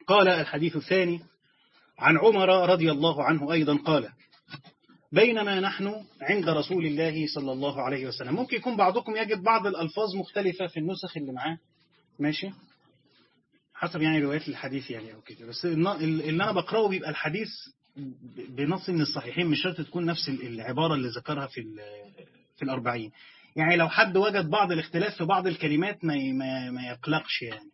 قال الحديث الثاني عن عمر رضي الله عنه أيضا قال بينما نحن عند رسول الله صلى الله عليه وسلم ممكن يكون بعضكم يجد بعض الألفاظ مختلفة في النسخ اللي معاه ماشي حسب يعني روايات الحديث يعني أو كده بس اللي أنا بقرأه بيبقى الحديث بنص من الصحيحين مش شرط تكون نفس العبارة اللي ذكرها في في الأربعين يعني لو حد وجد بعض الاختلاف في بعض الكلمات ما ما, ما يقلقش يعني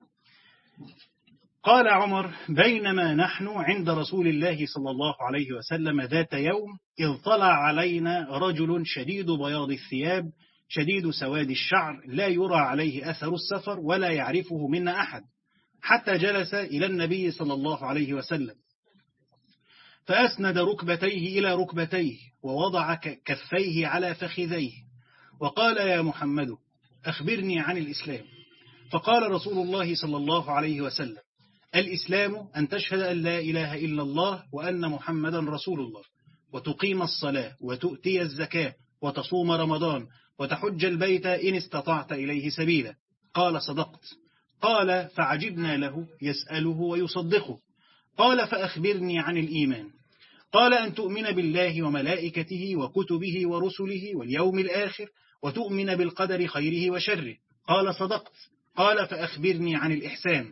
قال عمر بينما نحن عند رسول الله صلى الله عليه وسلم ذات يوم إذ طلع علينا رجل شديد بياض الثياب شديد سواد الشعر لا يرى عليه أثر السفر ولا يعرفه منا أحد حتى جلس إلى النبي صلى الله عليه وسلم فأسند ركبتيه إلى ركبتيه ووضع كفيه على فخذيه وقال يا محمد أخبرني عن الإسلام فقال رسول الله صلى الله عليه وسلم الإسلام أن تشهد أن لا إله إلا الله وأن محمدا رسول الله وتقيم الصلاة وتؤتي الزكاة وتصوم رمضان وتحج البيت إن استطعت إليه سبيلا قال صدقت قال فعجبنا له يسأله ويصدقه قال فأخبرني عن الإيمان قال أن تؤمن بالله وملائكته وكتبه ورسله واليوم الآخر وتؤمن بالقدر خيره وشره قال صدقت قال فأخبرني عن الإحسان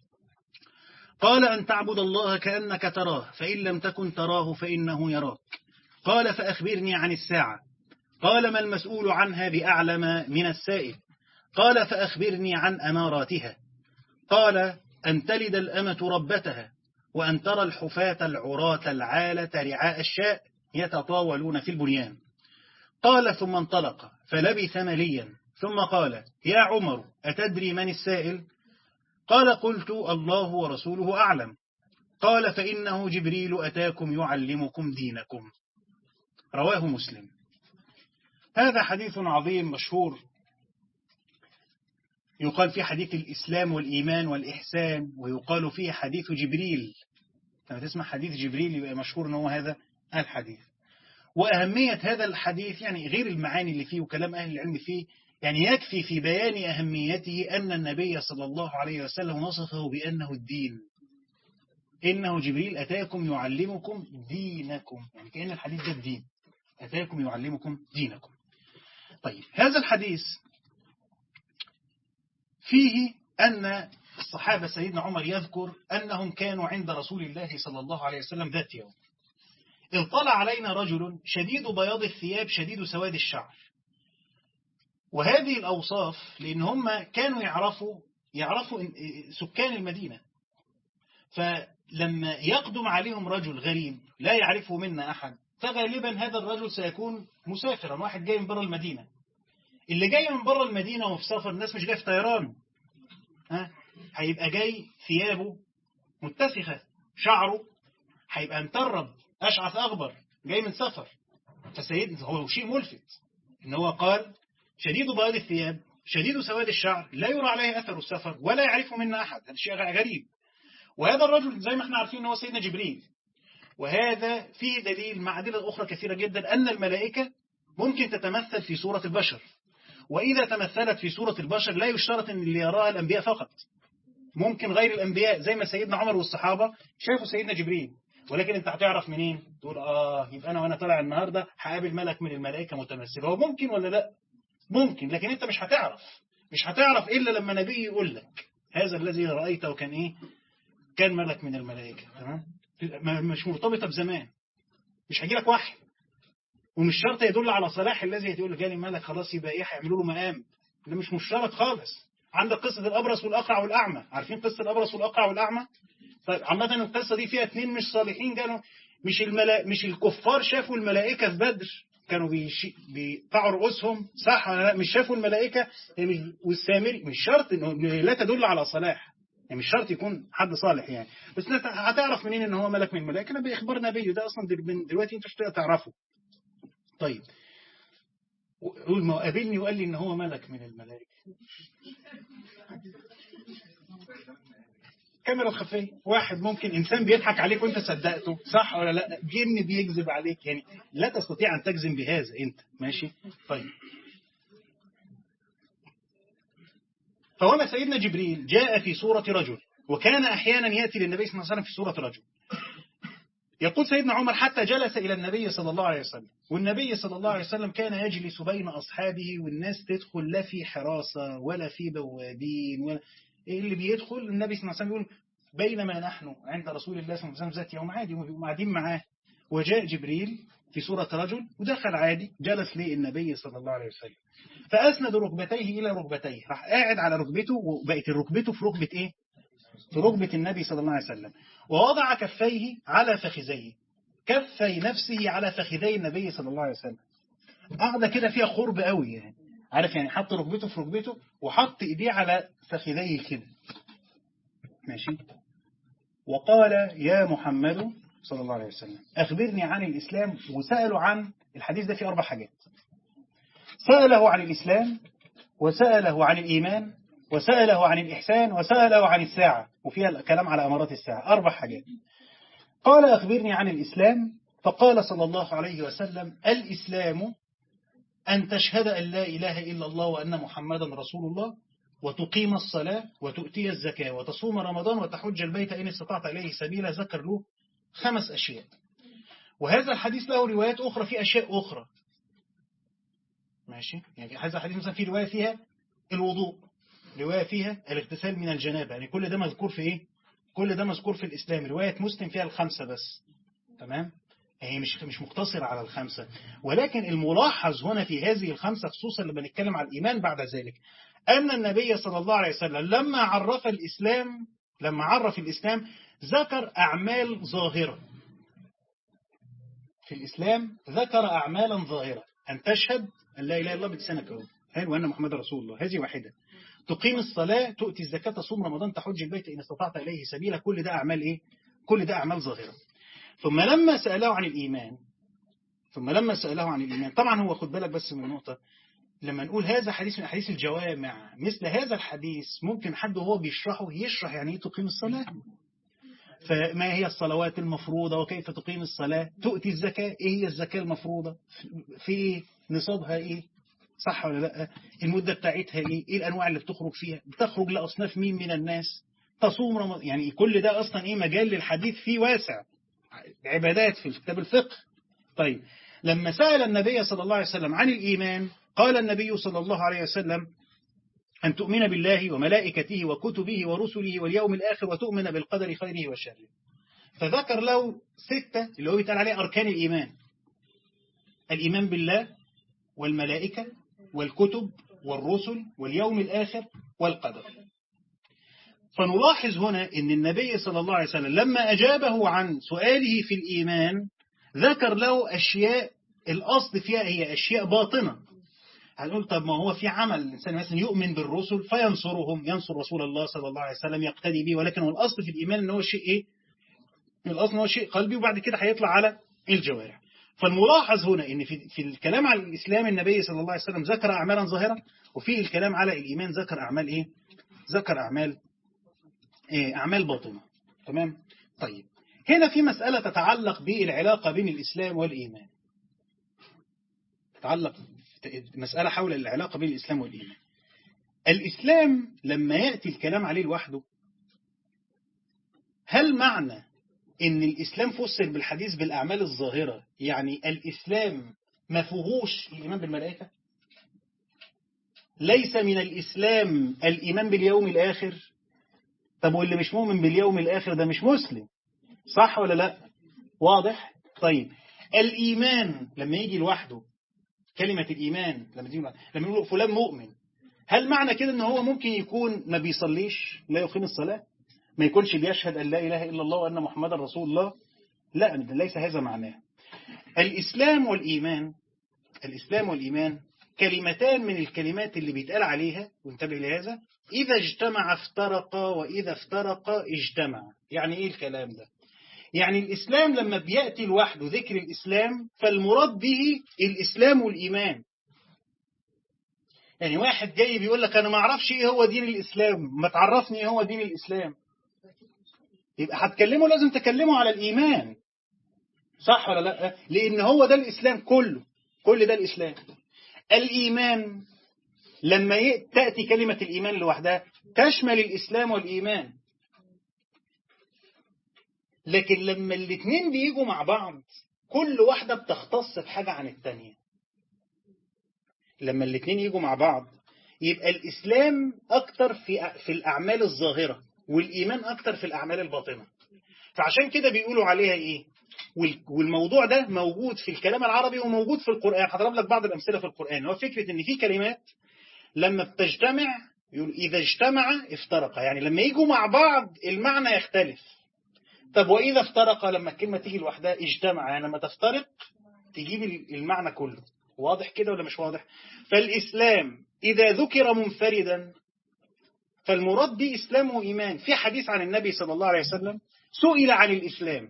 قال أن تعبد الله كأنك تراه فإن لم تكن تراه فإنه يراك قال فأخبرني عن الساعة قال ما المسؤول عنها بأعلم من السائل قال فأخبرني عن أماراتها قال أن تلد الأمة ربتها وأن ترى الحفاة العراة العالة رعاء الشاء يتطاولون في البنيان قال ثم انطلق فلبث مليا ثم قال يا عمر أتدري من السائل قال قلت الله ورسوله أعلم قال فإنه جبريل أتاكم يعلمكم دينكم رواه مسلم هذا حديث عظيم مشهور يقال فيه حديث الإسلام والإيمان والإحسان ويقال فيه حديث جبريل لما تسمع حديث جبريل يبقى مشهور أنه هذا الحديث وأهمية هذا الحديث يعني غير المعاني اللي فيه وكلام أهل العلم فيه يعني يكفي في بيان أهميته أن النبي صلى الله عليه وسلم وصفه بأنه الدين إنه جبريل أتاكم يعلمكم دينكم يعني كأن الحديث ده الدين أتاكم يعلمكم دينكم طيب هذا الحديث فيه أن الصحابة سيدنا عمر يذكر أنهم كانوا عند رسول الله صلى الله عليه وسلم ذات يوم إذ طلع علينا رجل شديد بياض الثياب شديد سواد الشعر وهذه الأوصاف لأن هم كانوا يعرفوا يعرفوا سكان المدينة فلما يقدم عليهم رجل غريب لا يعرفه منا أحد فغالبا هذا الرجل سيكون مسافرا واحد جاي من بره المدينة اللي جاي من بره المدينة وفي سفر الناس مش جاي في طيران ها هيبقى جاي ثيابه متسخة شعره هيبقى مترب أشعث أغبر جاي من سفر فسيدنا هو شيء ملفت إن هو قال شديد بياض الثياب شديد سواد الشعر لا يرى عليه أثر السفر ولا يعرفه منا أحد هذا شيء غريب وهذا الرجل زي ما احنا عارفين هو سيدنا جبريل وهذا فيه دليل مع أدلة أخرى كثيرة جدا أن الملائكة ممكن تتمثل في صورة البشر وإذا تمثلت في صورة البشر لا يشترط أن اللي يراها الأنبياء فقط ممكن غير الأنبياء زي ما سيدنا عمر والصحابة شافوا سيدنا جبريل ولكن انت هتعرف منين تقول آه يبقى أنا وأنا طالع النهاردة هقابل ملك من الملائكة متمثل هو ممكن ولا لا ممكن لكن انت مش هتعرف مش هتعرف إلا لما نبي يقول لك هذا الذي رأيته كان إيه كان ملك من الملائكة تمام مش مرتبطة بزمان مش هيجي لك وحي ومش شرط يدل على صلاح الذي يقول جالي ملك خلاص يبقى ايه هيعملوا له مقام ده مش مشترط خالص عندك قصة الأبرص والأقرع والأعمى عارفين قصة الأبرص والأقرع والأعمى طيب عامة القصة دي فيها اثنين مش صالحين قالوا مش الملا... مش الكفار شافوا الملائكة في بدر كانوا بيشي... بيقطعوا رؤوسهم صح ولا لا مش شافوا الملائكة والسامري مش شرط انه لا تدل على صلاح يعني مش شرط يكون حد صالح يعني بس هتعرف منين ان هو ملك من الملائكة انا باخبار نبي ده اصلا دلوقتي انت مش تقدر تعرفه طيب قول ما قابلني وقال لي ان هو ملك من الملائكة كاميرا الخفية واحد ممكن إنسان بيضحك عليك وانت صدقته صح ولا لا جن بيكذب عليك يعني لا تستطيع أن تجزم بهذا انت ماشي طيب فهنا سيدنا جبريل جاء في صورة رجل وكان أحيانا يأتي للنبي صلى الله عليه وسلم في سورة رجل يقول سيدنا عمر حتى جلس إلى النبي صلى الله عليه وسلم والنبي صلى الله عليه وسلم كان يجلس بين أصحابه والناس تدخل لا في حراسة ولا في بوابين ولا اللي بيدخل النبي صلى الله عليه وسلم يقول بينما نحن عند رسول الله صلى الله عليه وسلم ذات يوم عادي وهم قاعدين معاه وجاء جبريل في صورة رجل ودخل عادي جلس ليه النبي صلى الله عليه وسلم فأسند ركبتيه إلى ركبتيه راح قاعد على ركبته وبقت ركبته في ركبة إيه؟ في ركبة النبي صلى الله عليه وسلم ووضع كفيه على فخذيه كفي نفسه على فخذي النبي صلى الله عليه وسلم قاعدة كده فيها قرب قوي يعني عارف يعني حط ركبته في ركبته وحط ايديه على فخذيه كده ماشي وقال يا محمد صلى الله عليه وسلم أخبرني عن الإسلام وسألوا عن الحديث ده فيه أربع حاجات سأله عن الإسلام وسأله عن الإيمان وسأله عن الإحسان وسأله عن الساعة وفيها الكلام على أمارات الساعة أربع حاجات قال أخبرني عن الإسلام فقال صلى الله عليه وسلم الإسلام أن تشهد أن لا إله إلا الله وأن محمدا رسول الله وتقيم الصلاة وتؤتي الزكاة وتصوم رمضان وتحج البيت إن استطعت إليه سبيلا ذكر له خمس أشياء وهذا الحديث له روايات أخرى في أشياء أخرى ماشي يعني هذا الحديث مثلا في رواية فيها الوضوء رواية فيها الاغتسال من الجنابة يعني كل ده مذكور في إيه كل ده مذكور في الإسلام رواية مسلم فيها الخمسة بس تمام هي مش مش مقتصرة على الخمسة ولكن الملاحظ هنا في هذه الخمسة خصوصا لما نتكلم على الإيمان بعد ذلك أن النبي صلى الله عليه وسلم لما عرف الإسلام لما عرف الإسلام ذكر أعمال ظاهرة في الإسلام ذكر أعمالا ظاهرة أن تشهد أن لا إله إلا الله بلسانك أهو وأن محمد رسول الله هذه واحدة تقيم الصلاة تؤتي الزكاة تصوم رمضان تحج البيت إن استطعت إليه سبيلا كل ده أعمال إيه كل ده أعمال ظاهرة ثم لما سأله عن الإيمان ثم لما سأله عن الإيمان طبعا هو خد بالك بس من نقطة لما نقول هذا حديث من أحاديث الجوامع مثل هذا الحديث ممكن حد وهو بيشرحه يشرح يعني ايه تقيم الصلاة فما هي الصلوات المفروضة وكيف تقيم الصلاة تؤتي الزكاة ايه هي الزكاة المفروضة في نصابها ايه صح ولا لا المدة بتاعتها ايه ايه الانواع اللي بتخرج فيها بتخرج لأصناف مين من الناس تصوم رمضان يعني كل ده اصلا ايه مجال للحديث فيه واسع عبادات في كتاب الفقه طيب لما سأل النبي صلى الله عليه وسلم عن الإيمان قال النبي صلى الله عليه وسلم أن تؤمن بالله وملائكته وكتبه ورسله واليوم الآخر وتؤمن بالقدر خيره وشره فذكر له ستة اللي هو يتقال عليه أركان الإيمان الإيمان بالله والملائكة والكتب والرسل واليوم الآخر والقدر فنلاحظ هنا أن النبي صلى الله عليه وسلم لما أجابه عن سؤاله في الإيمان ذكر له أشياء الأصل فيها هي أشياء باطنة هنقول طب ما هو في عمل الإنسان مثلا يؤمن بالرسل فينصرهم ينصر رسول الله صلى الله عليه وسلم يقتدي به ولكن هو الأصل في الإيمان أنه شيء إيه الأصل هو شيء قلبي وبعد كده هيطلع على الجوارح فالملاحظ هنا ان في, في الكلام على الإسلام النبي صلى الله عليه وسلم ذكر أعمالا ظاهرة وفي الكلام على الإيمان ذكر أعمال إيه ذكر أعمال إيه أعمال باطنة تمام طيب هنا في مسألة تتعلق بالعلاقة بين الإسلام والإيمان تتعلق مسألة حول العلاقة بين الإسلام والإيمان الإسلام لما يأتي الكلام عليه لوحده هل معنى إن الإسلام فسر بالحديث بالأعمال الظاهرة يعني الإسلام ما فيهوش الإيمان بالملائكة ليس من الإسلام الإيمان باليوم الآخر طب واللي مش مؤمن باليوم الآخر ده مش مسلم صح ولا لا واضح طيب الإيمان لما يجي لوحده كلمة الإيمان لما تيجي لما يقول فلان مؤمن هل معنى كده ان هو ممكن يكون ما بيصليش لا يقيم الصلاة ما يكونش بيشهد أن لا إله إلا الله وأن محمد رسول الله لا ليس هذا معناه الإسلام والإيمان الإسلام والإيمان كلمتان من الكلمات اللي بيتقال عليها وانتبه لهذا إذا اجتمع افترقا وإذا افترقا اجتمع يعني إيه الكلام ده يعني الإسلام لما بيأتي لوحده ذكر الإسلام فالمراد به الإسلام والإيمان يعني واحد جاي بيقول لك أنا ما أعرفش إيه هو دين الإسلام ما تعرفني إيه هو دين الإسلام يبقى هتكلمه لازم تكلمه على الإيمان صح ولا لا لأن هو ده الإسلام كله كل ده الإسلام الإيمان لما تأتي كلمة الإيمان لوحدها تشمل الإسلام والإيمان لكن لما الاثنين بيجوا مع بعض كل واحدة بتختص بحاجة عن التانية لما الاثنين يجوا مع بعض يبقى الإسلام أكتر في في الأعمال الظاهرة والإيمان أكتر في الأعمال الباطنة فعشان كده بيقولوا عليها إيه والموضوع ده موجود في الكلام العربي وموجود في القرآن هضرب لك بعض الأمثلة في القرآن هو فكرة إن في كلمات لما بتجتمع يقول إذا اجتمع افترق يعني لما يجوا مع بعض المعنى يختلف طب وإذا افترق لما الكلمة تيجي لوحدها اجتمع يعني لما تفترق تجيب المعنى كله واضح كده ولا مش واضح فالإسلام إذا ذكر منفردا فالمراد به إسلام وإيمان في حديث عن النبي صلى الله عليه وسلم سئل عن الإسلام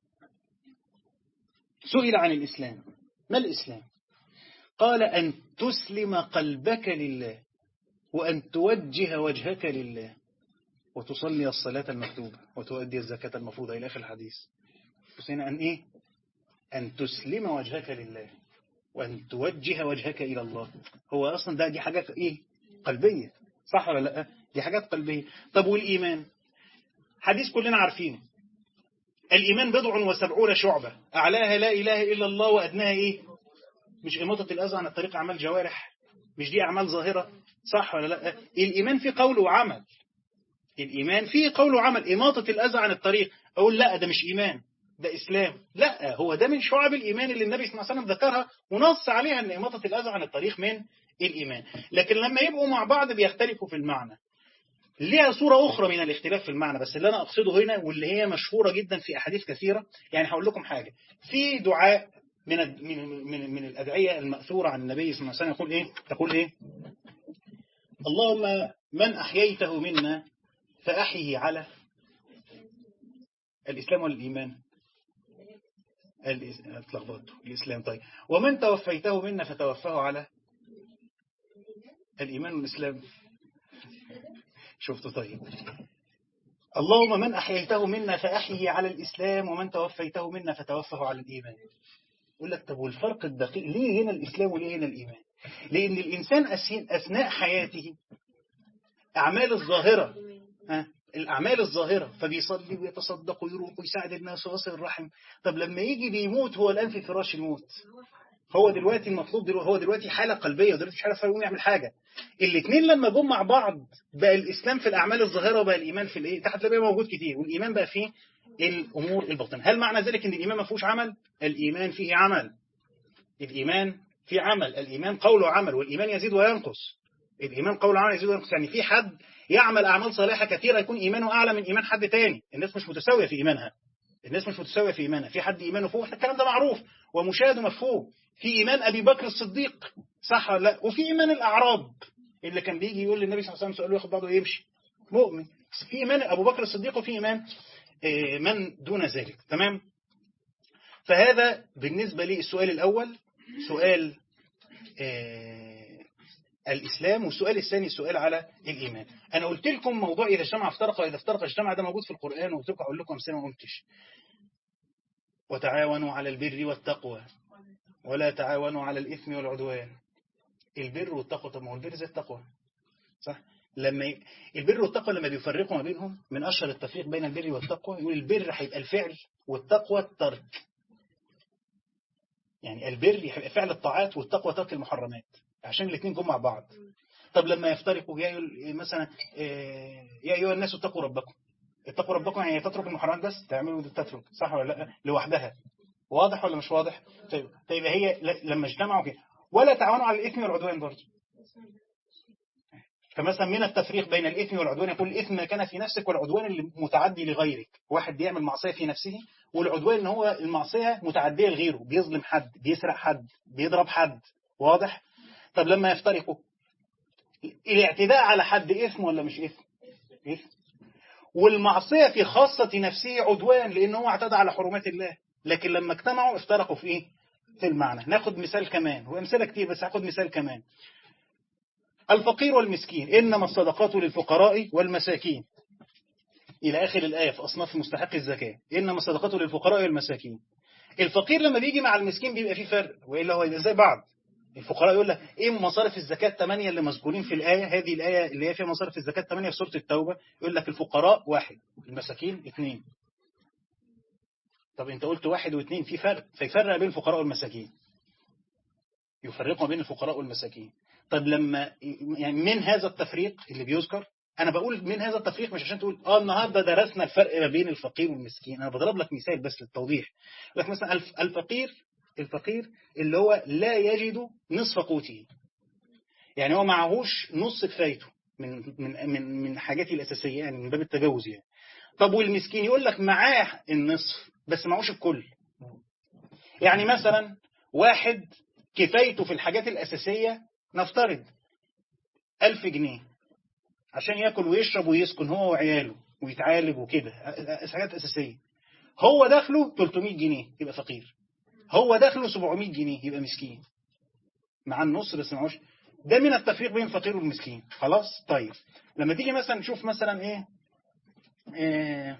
سئل عن الإسلام ما الإسلام قال أن تسلم قلبك لله وأن توجه وجهك لله وتصلي الصلاة المكتوبة وتؤدي الزكاة المفروضة إلى آخر الحديث بس هنا أن إيه أن تسلم وجهك لله وأن توجه وجهك إلى الله هو أصلا ده دي حاجات إيه قلبية صح ولا لا دي حاجات قلبية طب والإيمان حديث كلنا عارفينه الإيمان بضع وسبعون شعبة أعلاها لا إله إلا الله وأدناها إيه مش إماطة الأذى عن الطريق أعمال جوارح مش دي أعمال ظاهرة صح ولا لا الإيمان في قول وعمل الإيمان فيه قول وعمل إماطة الأذى عن الطريق أقول لا ده مش إيمان ده إسلام لا هو ده من شعب الإيمان اللي النبي صلى الله عليه وسلم ذكرها ونص عليها أن إماطة الأذى عن الطريق من الإيمان لكن لما يبقوا مع بعض بيختلفوا في المعنى ليها صورة أخرى من الاختلاف في المعنى بس اللي أنا أقصده هنا واللي هي مشهورة جدا في أحاديث كثيرة يعني هقول لكم حاجة في دعاء من من من, من الأدعية المأثورة عن النبي صلى الله عليه وسلم يقول إيه تقول إيه اللهم من أحييته منا فأحيه على الإسلام والإيمان اتلخبطت الإسلام طيب ومن توفيته منا فتوفاه على الإيمان والإسلام شفت طيب اللهم من أحييته منا فأحيه على الإسلام ومن توفيته منا فتوفه على الإيمان يقول لك طب والفرق الدقيق ليه هنا الإسلام وليه هنا الإيمان لأن الإنسان أثناء حياته أعمال الظاهرة ها الأعمال الظاهرة فبيصلي ويتصدق ويروح ويساعد الناس ويصل الرحم طب لما يجي بيموت هو الآن في فراش الموت هو دلوقتي المطلوب دلوقتي هو دلوقتي حالة قلبية ودلوقتي مش عارف يقوم يعمل حاجة الاثنين لما جم مع بعض بقى الإسلام في الأعمال الظاهرة وبقى الإيمان في الإيه تحت تلاقيه موجود كتير والإيمان بقى فيه الأمور الباطنة هل معنى ذلك أن الإيمان ما فيهوش عمل الإيمان فيه عمل الإيمان في عمل الإيمان قول وعمل والإيمان يزيد وينقص الإيمان قول وعمل يزيد وينقص يعني في حد يعمل أعمال صالحة كثيرة يكون إيمانه أعلى من إيمان حد تاني الناس مش متساوية في إيمانها الناس مش متساوية في إيمانها في حد إيمانه فوق الكلام ده معروف ومشاهد ومفهوم في إيمان أبي بكر الصديق صح ولا لا وفي إيمان الأعراب اللي كان بيجي يقول للنبي صلى الله عليه وسلم سؤال ياخد بعضه ويمشي مؤمن في إيمان أبو بكر الصديق وفي إيمان من دون ذلك تمام فهذا بالنسبة لي السؤال الأول سؤال الإسلام والسؤال الثاني السؤال على الإيمان أنا قلت لكم موضوع إذا اجتمع افترق وإذا افترق اجتمع ده موجود في القرآن وقلت لكم أقول لكم أمثلة ما قلتش وتعاونوا على البر والتقوى ولا تعاونوا على الإثم والعدوان البر والتقوى طب ما هو البر زي التقوى صح لما ي... البر والتقوى لما بيفرقوا ما بينهم من أشهر التفريق بين البر والتقوى يقول البر هيبقى الفعل والتقوى الترك يعني البر هيبقى فعل الطاعات والتقوى ترك المحرمات عشان الاثنين جم مع بعض طب لما يفترقوا يا مثلا يا ايها الناس اتقوا ربكم اتقوا ربكم يعني تترك المحرمات بس تعملوا تترك صح ولا لا لوحدها واضح ولا مش واضح طيب طيب هي لما اجتمعوا كده ولا تعاونوا على الاثم والعدوان برضه فمثلا من التفريق بين الاثم والعدوان يقول الاثم ما كان في نفسك والعدوان اللي متعدي لغيرك واحد بيعمل معصيه في نفسه والعدوان ان هو المعصيه متعديه لغيره بيظلم حد بيسرق حد بيضرب حد واضح طب لما يفترقوا الاعتداء على حد إثم ولا مش إثم إثم والمعصية في خاصة نفسه عدوان لأنه هو اعتدى على حرمات الله لكن لما اجتمعوا افترقوا في إيه في المعنى ناخد مثال كمان هو أمثلة كتير بس هاخد مثال كمان الفقير والمسكين إنما الصدقات للفقراء والمساكين إلى آخر الآية في أصناف مستحق الزكاة إنما الصدقات للفقراء والمساكين الفقير لما بيجي مع المسكين بيبقى فيه فرق وإلا هو زي بعض الفقراء يقول لك ايه مصارف الزكاة 8 اللي مذكورين في الآية هذه الآية اللي هي فيها مصارف الزكاة 8 في سورة التوبة يقول لك الفقراء واحد المساكين اثنين طب انت قلت واحد واثنين في فرق فيفرق بين الفقراء والمساكين يفرق ما بين الفقراء والمساكين طب لما يعني من هذا التفريق اللي بيذكر انا بقول من هذا التفريق مش عشان تقول اه النهارده درسنا الفرق ما بين الفقير والمسكين انا بضرب لك مثال بس للتوضيح لك مثلا الفقير الفقير اللي هو لا يجد نصف قوته يعني هو معهوش نص كفايته من من من من حاجاتي الاساسيه يعني من باب التجاوز يعني طب والمسكين يقول لك معاه النصف بس معهوش الكل يعني مثلا واحد كفايته في الحاجات الأساسية نفترض ألف جنيه عشان يأكل ويشرب ويسكن هو وعياله ويتعالج وكده حاجات أساسية هو دخله 300 جنيه يبقى فقير هو دخله 700 جنيه يبقى مسكين مع النص بس معهوش ده من التفريق بين الفقير والمسكين خلاص طيب لما تيجي مثلا نشوف مثلا ايه, إيه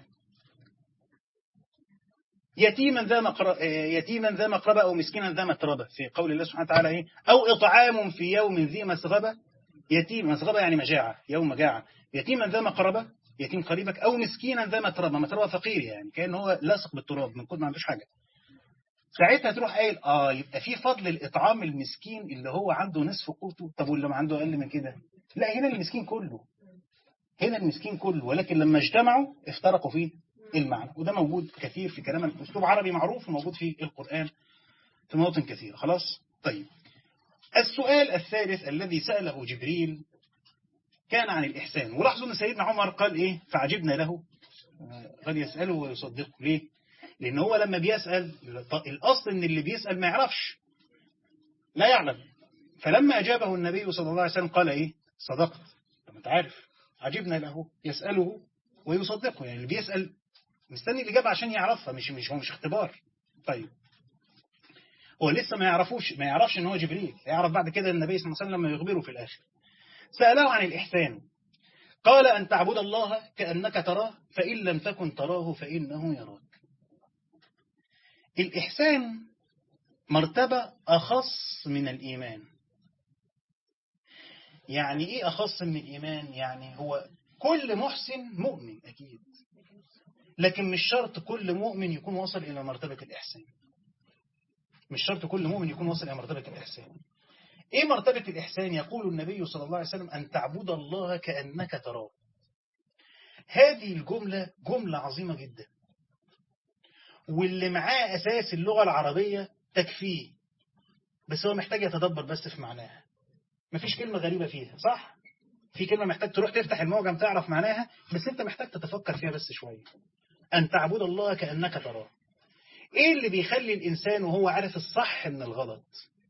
يتيما ذا مقربة يتيما ذا مقربة أو مسكينا ذا متربة في قول الله سبحانه وتعالى إيه أو إطعام في يوم ذي مسغبة يتيم مسغبة يعني مجاعة يوم مجاعة يتيما ذا مقربة يتيم قريبك أو مسكينا ذا متربة متربة فقير يعني كأنه هو لاصق بالتراب من كل ما عندوش حاجة ساعتها تروح قايل اه يبقى في فضل الإطعام المسكين اللي هو عنده نصف قوته طب واللي ما عنده أقل من كده لا هنا المسكين كله هنا المسكين كله ولكن لما اجتمعوا افترقوا فيه المعنى وده موجود كثير في كلام أسلوب عربي معروف وموجود في القرآن في مواطن كثيرة خلاص طيب السؤال الثالث الذي سأله جبريل كان عن الإحسان ولاحظوا أن سيدنا عمر قال إيه فعجبنا له قال يسأله ويصدقه ليه لأن هو لما بيسأل الأصل أن اللي بيسأل ما يعرفش لا يعلم فلما أجابه النبي صلى الله عليه وسلم قال إيه صدقت طب أنت عارف عجبنا له يسأله ويصدقه يعني اللي بيسأل مستني الإجابة عشان يعرفها مش مش هو مش اختبار طيب هو لسه ما يعرفوش ما يعرفش ان هو جبريل يعرف بعد كده النبي صلى الله عليه وسلم لما يخبره في الآخر سأله عن الإحسان قال أن تعبد الله كأنك تراه فإن لم تكن تراه فإنه يراك الإحسان مرتبة أخص من الإيمان يعني إيه أخص من الإيمان يعني هو كل محسن مؤمن أكيد لكن مش شرط كل مؤمن يكون وصل إلى مرتبة الإحسان مش شرط كل مؤمن يكون وصل إلى مرتبة الإحسان إيه مرتبة الإحسان يقول النبي صلى الله عليه وسلم أن تعبد الله كأنك تراه هذه الجملة جملة عظيمة جدا واللي معاه أساس اللغة العربية تكفيه بس هو محتاج يتدبر بس في معناها مفيش كلمة غريبة فيها صح؟ في كلمة محتاج تروح تفتح المعجم تعرف معناها بس انت محتاج تتفكر فيها بس شوية أن تعبد الله كأنك تراه ايه اللي بيخلي الإنسان وهو عارف الصح من الغلط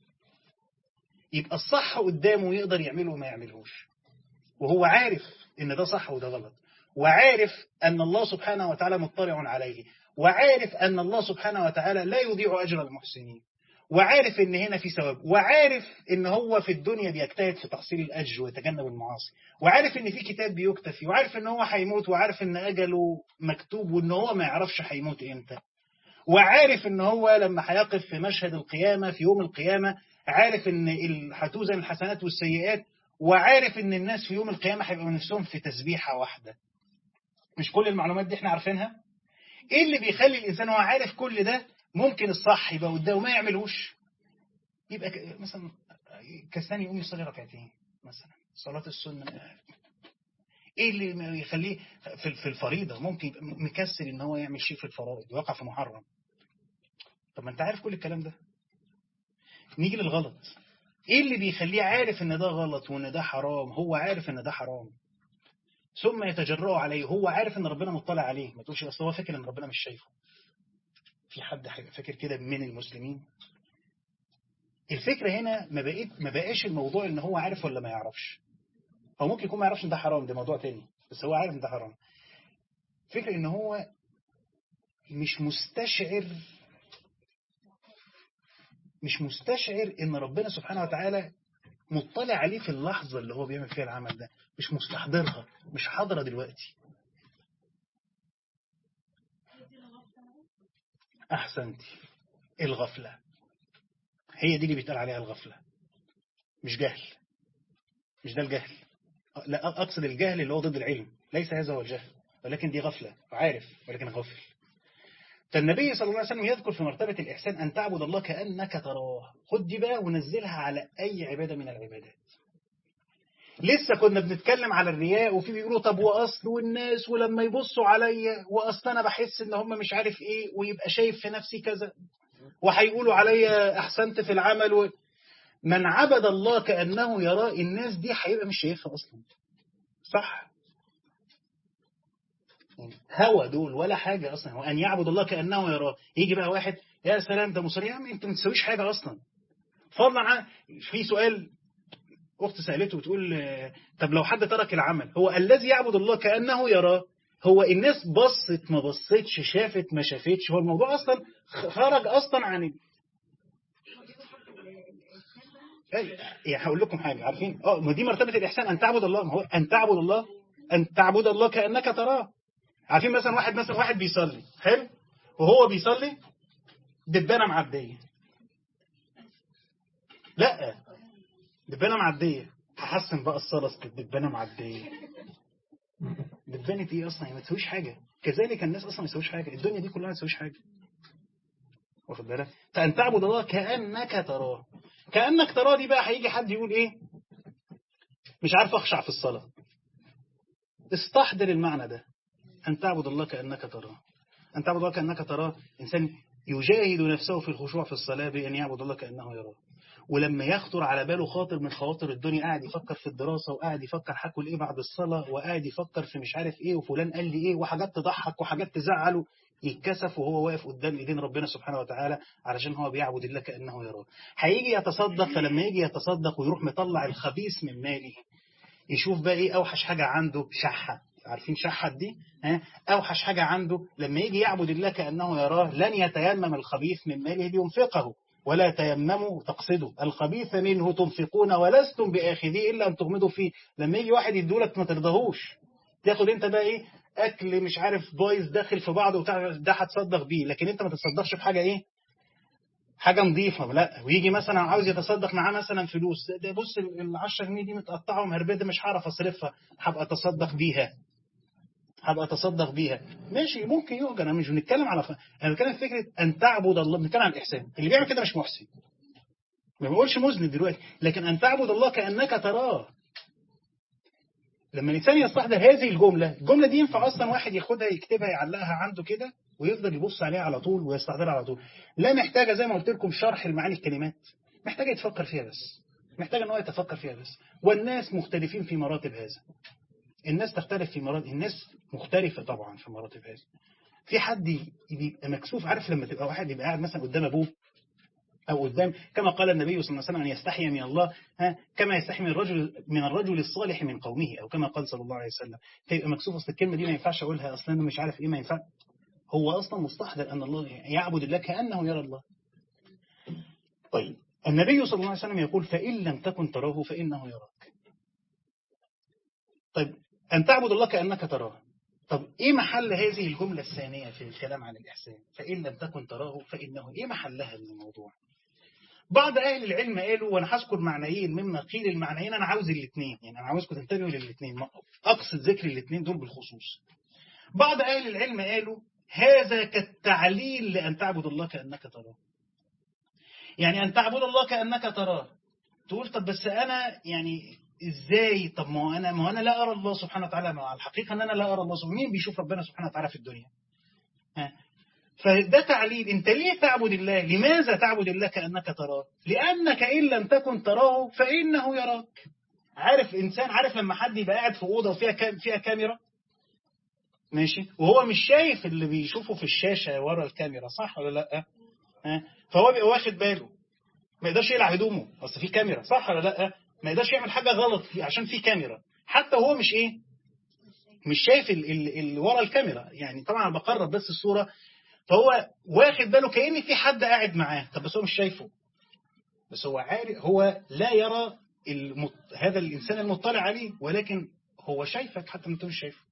يبقى الصح قدامه يقدر يعمله وما يعملهوش وهو عارف ان ده صح وده غلط وعارف أن الله سبحانه وتعالى مطلع عليه وعارف أن الله سبحانه وتعالى لا يضيع أجر المحسنين وعارف ان هنا في ثواب وعارف ان هو في الدنيا بيجتهد في تحصيل الاجر ويتجنب المعاصي وعارف ان في كتاب بيكتب فيه وعارف ان هو هيموت وعارف ان اجله مكتوب وان هو ما يعرفش هيموت امتى وعارف ان هو لما هيقف في مشهد القيامة في يوم القيامة عارف ان هتوزن الحسنات والسيئات وعارف ان الناس في يوم القيامة هيبقوا نفسهم في تسبيحة واحدة مش كل المعلومات دي احنا عارفينها ايه اللي بيخلي الانسان هو عارف كل ده ممكن الصح يبقى قدامه ما يعملوش يبقى ك... مثلا كسان يقوم يصلي ركعتين مثلا صلاة السنة ايه اللي يخليه في الفريضة ممكن يبقى مكسل ان هو يعمل شيء في الفرائض ويقع في محرم طب ما انت عارف كل الكلام ده نيجي للغلط ايه اللي بيخليه عارف ان ده غلط وان ده حرام هو عارف ان ده حرام ثم يتجرأ عليه هو عارف ان ربنا مطلع عليه ما تقولش اصل هو فاكر ان ربنا مش شايفه في حد فاكر كده من المسلمين الفكرة هنا ما بقيت ما بقاش الموضوع ان هو عارف ولا ما يعرفش او ممكن يكون ما يعرفش ان ده حرام ده موضوع تاني بس هو عارف ان ده حرام فكرة ان هو مش مستشعر مش مستشعر ان ربنا سبحانه وتعالى مطلع عليه في اللحظة اللي هو بيعمل فيها العمل ده مش مستحضرها مش حاضرة دلوقتي أحسنتي الغفلة هي دي اللي بيتقال عليها الغفلة مش جهل مش ده الجهل لا أقصد الجهل اللي هو ضد العلم ليس هذا هو الجهل ولكن دي غفلة عارف ولكن غفل فالنبي صلى الله عليه وسلم يذكر في مرتبة الإحسان أن تعبد الله كأنك تراه خد دي بقى ونزلها على أي عبادة من العبادات لسه كنا بنتكلم على الرياء وفي بيقولوا طب وأصل والناس ولما يبصوا عليا وأصل أنا بحس إن هم مش عارف إيه ويبقى شايف في نفسي كذا وهيقولوا عليا أحسنت في العمل و... من عبد الله كأنه يراه الناس دي هيبقى مش شايفها أصلا صح هوى دول ولا حاجة أصلا هو أن يعبد الله كأنه يراه يجي بقى واحد يا سلام ده مصري يا عم أنت ما تسويش حاجة أصلا فضلا عن في سؤال أخت سألته بتقول طب لو حد ترك العمل هو الذي يعبد الله كأنه يراه هو الناس بصت ما بصتش شافت ما شافتش هو الموضوع أصلا خرج أصلا عن يعني هقول لكم حاجة عارفين اه ما دي مرتبة الإحسان أن تعبد الله ما هو أن تعبد الله أن تعبد الله كأنك تراه عارفين مثلا واحد مثلا واحد بيصلي حلو وهو بيصلي دبانة معدية لا دبانة معدية هحسن بقى الصلاة دبانة معدية دبانة ايه اصلا ما تسويش حاجة كذلك الناس اصلا ما يسويش حاجة الدنيا دي كلها ما تسويش حاجة واخد بالك فأن تعبد الله كأنك تراه كأنك تراه دي بقى هيجي حد يقول ايه مش عارف اخشع في الصلاة استحضر المعنى ده أن تعبد الله كأنك تراه أن تعبد الله كأنك تراه إنسان يجاهد نفسه في الخشوع في الصلاة بأن يعبد الله كأنه يراه ولما يخطر على باله خاطر من خواطر الدنيا قاعد يفكر في الدراسة وقاعد يفكر هاكل ايه بعد الصلاة وقاعد يفكر في مش عارف ايه وفلان قال لي ايه وحاجات تضحك وحاجات تزعله يتكسف وهو واقف قدام ايدين ربنا سبحانه وتعالى علشان هو بيعبد الله كأنه يراه هيجي يتصدق فلما يجي يتصدق ويروح مطلع الخبيث من ماله يشوف بقى ايه اوحش حاجة عنده شحة عارفين شحت دي ها اوحش حاجة عنده لما يجي يعبد الله كأنه يراه لن يتيمم الخبيث من ماله لينفقه ولا تيمموا تقصدوا الخبيث منه تنفقون ولستم بآخذيه إلا أن تغمضوا فيه لما يجي واحد يدولك ما ترضاهوش تاخد انت بقى ايه اكل مش عارف بايظ داخل في بعضه وبتاع ده هتصدق بيه لكن انت ما تتصدقش بحاجه ايه حاجه نظيفه لا ويجي مثلا عاوز يتصدق معاه مثلا فلوس ده بص ال 10 جنيه دي متقطعه ومهربده مش هعرف اصرفها هبقى اتصدق بيها هبقى اتصدق بيها ماشي ممكن يؤجر انا مش بنتكلم على ف... انا بنتكلم في فكره ان تعبد الله بنتكلم عن الاحسان اللي بيعمل كده مش محسن ما بقولش مذنب دلوقتي لكن ان تعبد الله كانك تراه لما الانسان يستحضر هذه الجمله الجمله دي ينفع اصلا واحد ياخدها يكتبها يعلقها عنده كده ويفضل يبص عليها على طول ويستحضرها على طول لا محتاجه زي ما قلت لكم شرح المعاني الكلمات محتاجه يتفكر فيها بس محتاجه ان هو يتفكر فيها بس والناس مختلفين في مراتب هذا الناس تختلف في مراتب الناس مختلفة طبعا في مراتب هذه في حد يبقى مكسوف عارف لما تبقى واحد يبقى قاعد مثلا قدام أبوه أو قدام كما قال النبي صلى الله عليه وسلم أن يستحي من الله ها كما يستحي من الرجل من الرجل الصالح من قومه أو كما قال صلى الله عليه وسلم فيبقى مكسوف أصل الكلمة دي ما ينفعش أقولها أصلا أنا مش عارف إيه ما ينفع هو أصلا مستحضر أن الله يعبد الله كأنه يرى الله طيب النبي صلى الله عليه وسلم يقول فإن لم تكن تراه فإنه يراك طيب أن تعبد الله كأنك تراه طب إيه محل هذه الجملة الثانية في الكلام عن الإحسان فإن لم تكن تراه فإنه إيه محلها من الموضوع بعض أهل العلم قالوا وأنا هذكر معنيين مما قيل المعنيين أنا عاوز الاثنين يعني أنا عاوزكم تنتبهوا للاثنين أقصد ذكر الاثنين دول بالخصوص بعض أهل العلم قالوا هذا كالتعليل لأن تعبد الله كأنك تراه يعني أن تعبد الله كأنك تراه تقول طب بس أنا يعني ازاي طب ما انا ما انا لا ارى الله سبحانه وتعالى مع الحقيقه ان انا لا ارى الله سبحانه مين بيشوف ربنا سبحانه وتعالى في الدنيا ها فده تعليل انت ليه تعبد الله لماذا تعبد الله كانك تراه لانك ان لم تكن تراه فانه يراك عارف انسان عارف لما حد يبقى قاعد في اوضه وفيها كام فيها كاميرا ماشي وهو مش شايف اللي بيشوفه في الشاشه ورا الكاميرا صح ولا لا ها فهو بيبقى واخد باله ما يقدرش يقلع هدومه اصل في كاميرا صح ولا لا ما يقدرش يعمل حاجة غلط فيه عشان في كاميرا حتى هو مش ايه مش شايف اللي ورا الكاميرا يعني طبعا بقرب بس الصورة فهو واخد باله كأن في حد قاعد معاه طب بس هو مش شايفه بس هو عارف هو لا يرى المط... هذا الإنسان المطلع عليه ولكن هو شايفك حتى ما انت مش شايفه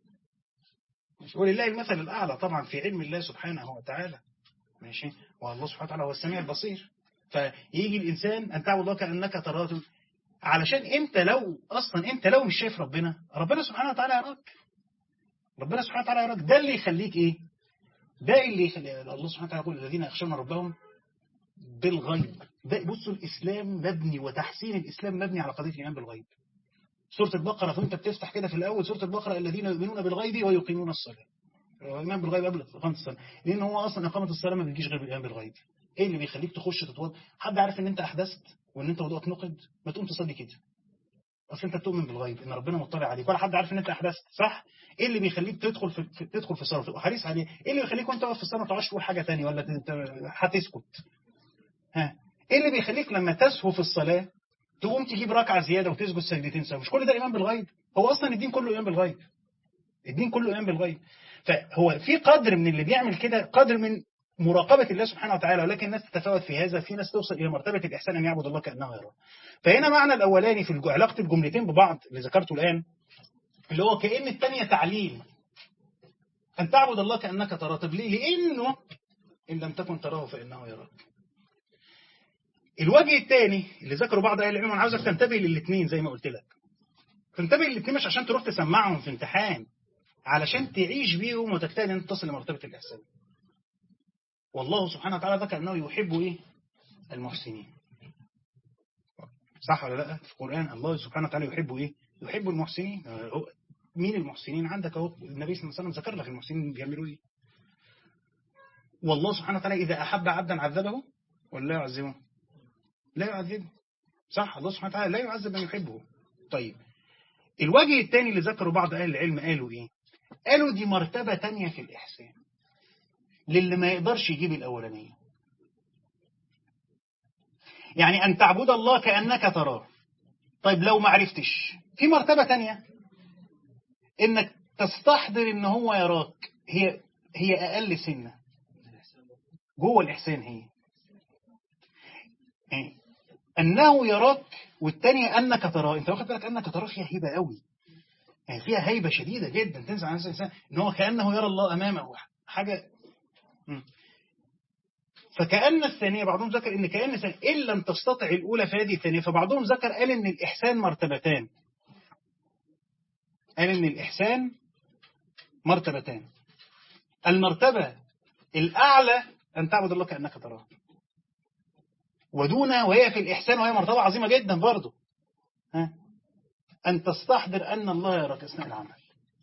ولله المثل الأعلى طبعا في علم الله سبحانه وتعالى ماشي والله سبحانه وتعالى هو السميع البصير فيجي الإنسان أن تعبد الله كأنك تراه علشان انت لو اصلا انت لو مش شايف ربنا ربنا سبحانه وتعالى يراك ربنا سبحانه وتعالى يراك ده اللي يخليك ايه ده اللي يخلي الله سبحانه وتعالى يقول الذين يخشون ربهم بالغيب ده بصوا الإسلام مبني وتحسين الإسلام مبني على قضية الإيمان بالغيب سورة البقرة فأنت بتفتح كده في الأول سورة البقرة الذين يؤمنون بالغيب ويقيمون الصلاة الإيمان بالغيب قبل إقامة الصلاة لأن هو أصلا إقامة الصلاة ما بيجيش غير بالإيمان بالغيب إيه اللي بيخليك تخش تتوضا حد عارف إن أنت أحدثت وإن أنت وضوءك نقد ما تقوم تصلي كده أصل أنت بتؤمن بالغيب إن ربنا مطلع عليك ولا حد عارف إن أنت أحدثت صح إيه اللي بيخليك تدخل في, في تدخل في الصلاة وتبقى حريص عليه إيه اللي بيخليك وأنت واقف في الصلاة ما تقعدش تقول حاجة ثانيه ولا أنت هتسكت ها ايه اللي بيخليك لما تسهو في الصلاة تقوم تجيب ركعة زيادة وتسجد سجدتين سوا مش كل ده ايمان بالغيب هو اصلا الدين كله ايمان بالغيب الدين كله ايمان بالغيب فهو في قدر من اللي بيعمل كده قدر من مراقبة الله سبحانه وتعالى ولكن الناس تتفاوت في هذا في ناس توصل إلى مرتبة الإحسان أن يعبد الله كأنه يراه فهنا معنى الأولاني في علاقة الجملتين ببعض اللي ذكرته الآن اللي هو كأن الثانية تعليل أن تعبد الله كأنك تراه طب ليه؟ لأنه إن لم تكن تراه فإنه يراك الوجه الثاني اللي ذكروا بعض اهل العلم انا عاوزك تنتبه للاثنين زي ما قلت لك تنتبه للاثنين مش عشان تروح تسمعهم في امتحان علشان تعيش بيهم وتجتهد ان تصل لمرتبه الاحسان والله سبحانه وتعالى ذكر انه يحب ايه المحسنين صح ولا لا في القران الله سبحانه وتعالى يحب ايه يحب المحسنين مين المحسنين عندك اهو النبي صلى الله عليه وسلم ذكر لك المحسنين بيعملوا ايه والله سبحانه وتعالى اذا احب عبدا عذبه ولا لا يعذبه لا يعذبه صح الله سبحانه وتعالى لا يعذب من يحبه طيب الوجه الثاني اللي ذكروا بعض أهل العلم قالوا إيه قالوا دي مرتبة تانية في الإحسان للي ما يقدرش يجيب الأولانية يعني أن تعبد الله كأنك تراه طيب لو ما عرفتش في مرتبة تانية إنك تستحضر إن هو يراك هي هي أقل سنة جوه الإحسان هي يعني أنه يراك والتانية أنك تراه أنت واخد بالك أنك تراه فيها هيبة قوي يعني فيها هيبة شديدة جدا تنزل عن الإنسان إن هو كأنه يرى الله أمامه حاجة م. فكأن الثانية بعضهم ذكر إن كأن الثانية إن لم تستطع الأولى فهذه الثانية فبعضهم ذكر قال إن الإحسان مرتبتان قال إن الإحسان مرتبتان المرتبة الأعلى أن تعبد الله كأنك تراه ودون وهي في الإحسان وهي مرتبة عظيمة جدا برضه ها أن تستحضر أن الله يراك أثناء العمل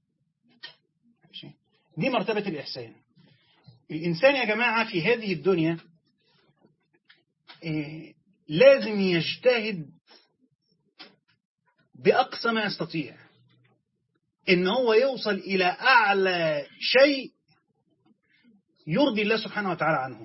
دي مرتبة الإحسان الإنسان يا جماعة في هذه الدنيا إيه لازم يجتهد بأقصى ما يستطيع إن هو يوصل إلى أعلى شيء يرضي الله سبحانه وتعالى عنه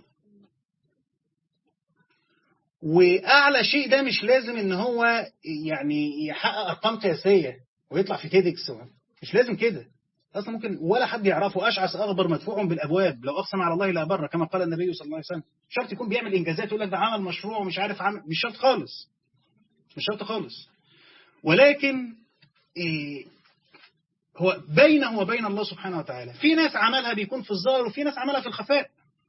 واعلى شيء ده مش لازم ان هو يعني يحقق ارقام قياسيه ويطلع في تيدكس مش لازم كده اصلا ممكن ولا حد يعرفه اشعث اغبر مدفوع بالابواب لو اقسم على الله لا بر كما قال النبي صلى الله عليه وسلم شرط يكون بيعمل انجازات يقول لك ده عمل مشروع ومش عارف عمل مش شرط خالص مش شرط خالص ولكن إيه هو بينه وبين الله سبحانه وتعالى في ناس عملها بيكون في الظاهر وفي ناس عملها في الخفاء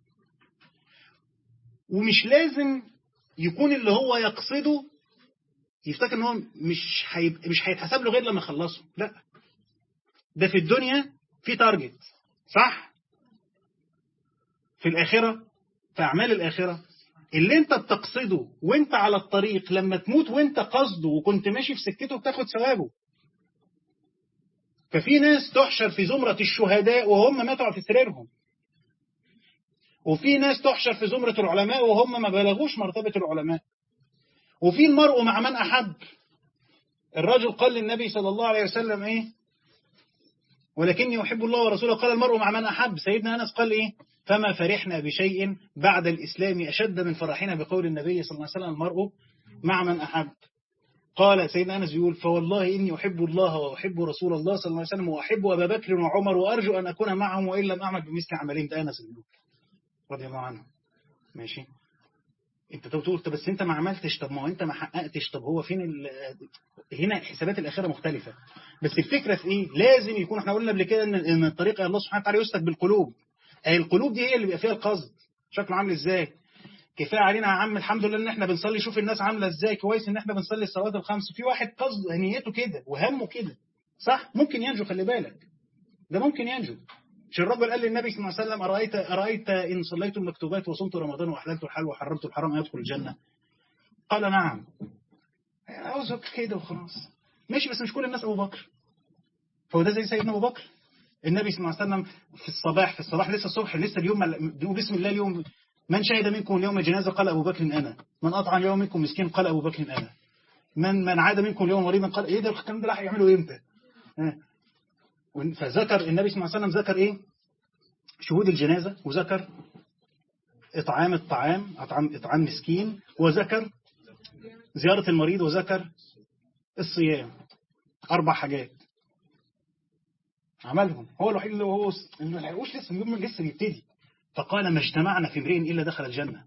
ومش لازم يكون اللي هو يقصده يفتكر ان هو مش هيب... مش هيتحسب له غير لما يخلصه لا ده في الدنيا في تارجت صح في الآخرة في أعمال الآخرة اللي انت بتقصده وانت على الطريق لما تموت وانت قصده وكنت ماشي في سكته بتاخد ثوابه ففي ناس تحشر في زمرة الشهداء وهم ماتوا في سريرهم وفي ناس تحشر في زمرة العلماء وهم ما بلغوش مرتبة العلماء وفي المرء مع من أحب الرجل قال للنبي صلى الله عليه وسلم إيه ولكني أحب الله ورسوله قال المرء مع من أحب سيدنا أنس قال إيه فما فرحنا بشيء بعد الإسلام أشد من فرحنا بقول النبي صلى الله عليه وسلم المرء مع من أحب قال سيدنا أنس يقول فوالله إني أحب الله وأحب رسول الله صلى الله عليه وسلم وأحب أبا بكر وعمر وأرجو أن أكون معهم وإن لم أعمل بمثل عملهم ده أنس بيقول رضي الله عنه ماشي انت تقول طب بس انت ما عملتش طب ما هو انت ما حققتش طب هو فين ال... هنا حسابات الاخره مختلفه بس الفكره في ايه لازم يكون احنا قلنا قبل كده ان ان الطريق الله سبحانه وتعالى يسلك بالقلوب اي القلوب دي هي اللي بيبقى فيها القصد شكله عامل ازاي كفايه علينا يا عم الحمد لله ان احنا بنصلي شوف الناس عامله ازاي كويس ان احنا بنصلي الصلوات الخمس في واحد قصد نيته كده وهمه كده صح ممكن ينجو خلي بالك ده ممكن ينجو مش الرجل قال للنبي صلى الله عليه وسلم أرأيت, أرأيت إن صليت المكتوبات وصمت رمضان وأحللت الحلال وحرمت الحرام أدخل الجنة قال نعم عاوزك كده وخلاص ماشي بس مش كل الناس أبو بكر فهو ده زي سيدنا أبو بكر النبي صلى الله عليه وسلم في الصباح في الصباح لسه الصبح لسه اليوم بيقول بسم الله اليوم من شهد منكم اليوم جنازة قال أبو بكر أنا من أطعم اليوم منكم مسكين قال أبو بكر أنا من من عاد منكم اليوم مريضا قال إيه ده الكلام ده راح يعملوا إمتى فذكر النبي صلى الله عليه وسلم ذكر إيه شهود الجنازة وذكر إطعام الطعام إطعام, إطعام مسكين وذكر زيارة المريض وذكر الصيام أربع حاجات عملهم هو الوحيد اللي هو اللي ما لحقوش لسه اليوم لسه بيبتدي فقال ما اجتمعنا في امرئ إلا دخل الجنة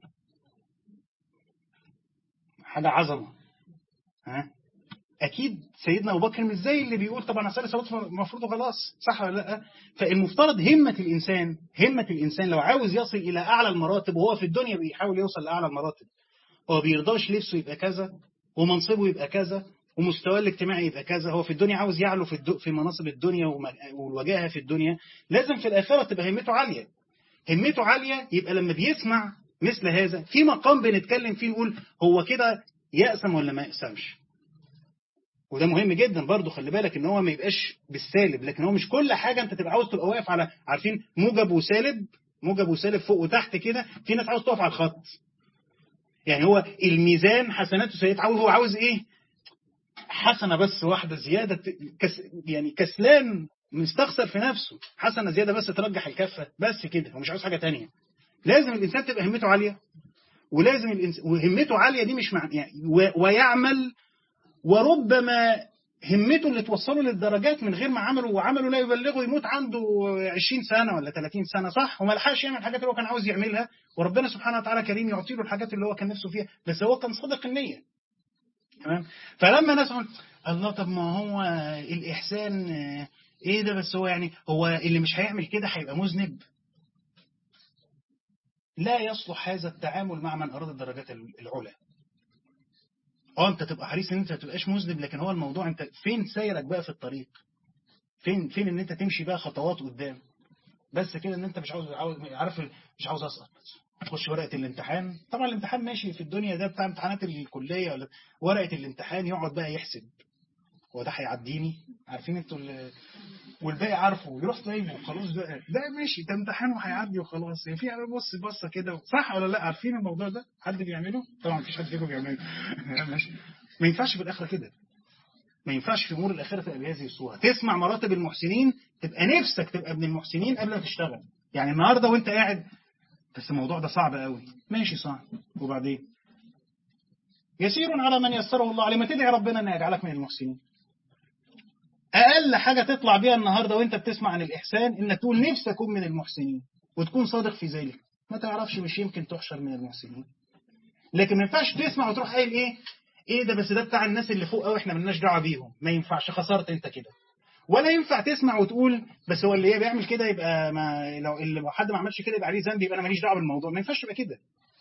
حاجة عظمة ها أكيد سيدنا أبو بكر مش زي اللي بيقول طبعا أصلي صلاة المفروض خلاص صح ولا لا فالمفترض همة الإنسان همة الإنسان لو عاوز يصل إلى أعلى المراتب وهو في الدنيا بيحاول يوصل لأعلى المراتب هو بيرضاش لبسه يبقى كذا ومنصبه يبقى كذا ومستواه الاجتماعي يبقى كذا هو في الدنيا عاوز يعلو في الدو في مناصب الدنيا والوجاهة في الدنيا لازم في الآخرة تبقى همته عالية همته عالية يبقى لما بيسمع مثل هذا في مقام بنتكلم فيه نقول هو كده يأسم ولا ما يأسمش وده مهم جدا برضه خلي بالك ان هو ما يبقاش بالسالب لكن هو مش كل حاجة انت تبقى عاوز تبقى واقف على عارفين موجب وسالب موجب وسالب فوق وتحت كده في ناس عاوز تقف على الخط يعني هو الميزان حسنات وسيئات عاوز هو عاوز ايه حسنة بس واحدة زيادة كس يعني كسلان مستخسر في نفسه حسنة زيادة بس ترجح الكفة بس كده هو مش عاوز حاجة تانية لازم الإنسان تبقى همته عالية ولازم الإنسان وهمته عالية دي مش مع يعني ويعمل وربما همته اللي توصله للدرجات من غير ما عمله وعمله لا يبلغه يموت عنده 20 سنة ولا 30 سنة صح وما لحقش يعمل الحاجات اللي هو كان عاوز يعملها وربنا سبحانه وتعالى كريم يعطي له الحاجات اللي هو كان نفسه فيها بس هو كان صادق النية تمام فلما ناس الله طب ما هو الإحسان ايه ده بس هو يعني هو اللي مش هيعمل كده هيبقى مذنب لا يصلح هذا التعامل مع من أراد الدرجات العلى اه انت تبقى حريص ان انت ما تبقاش مذنب لكن هو الموضوع انت فين سيرك بقى في الطريق فين فين ان انت تمشي بقى خطوات قدام بس كده ان انت مش عاوز, عاوز عارف مش عاوز اسقط تخش ورقة الامتحان طبعا الامتحان ماشي في الدنيا ده بتاع امتحانات الكلية ولا ورقة الامتحان يقعد بقى يحسب هو ده هيعديني عارفين انتوا والباقي عارفه يروح سايبه خلاص بقى ده ماشي ده امتحان وهيعدي وخلاص يعني في بص بصه كده صح ولا لا عارفين الموضوع ده حد بيعمله طبعا مفيش حد فيكم بيعمله ماشي ما ينفعش في الاخره كده ما ينفعش في امور الاخره تبقى بهذه الصوره تسمع مراتب المحسنين تبقى نفسك تبقى ابن المحسنين قبل ما تشتغل يعني النهارده وانت قاعد بس الموضوع ده صعب قوي ماشي صعب وبعدين يسير على من يسره الله عليه ما تدعي ربنا ان يجعلك من المحسنين أقل حاجة تطلع بيها النهاردة وانت بتسمع عن الإحسان إنك تقول نفسك أكون من المحسنين وتكون صادق في ذلك ما تعرفش مش يمكن تحشر من المحسنين لكن ما ينفعش تسمع وتروح قايل إيه إيه ده بس ده بتاع الناس اللي فوق قوي إحنا ملناش دعوة بيهم ما ينفعش خسرت أنت كده ولا ينفع تسمع وتقول بس هو اللي بيعمل كده يبقى ما لو اللي حد ما عملش كده يبقى عليه ذنب يبقى انا ماليش دعوه بالموضوع ما ينفعش يبقى كده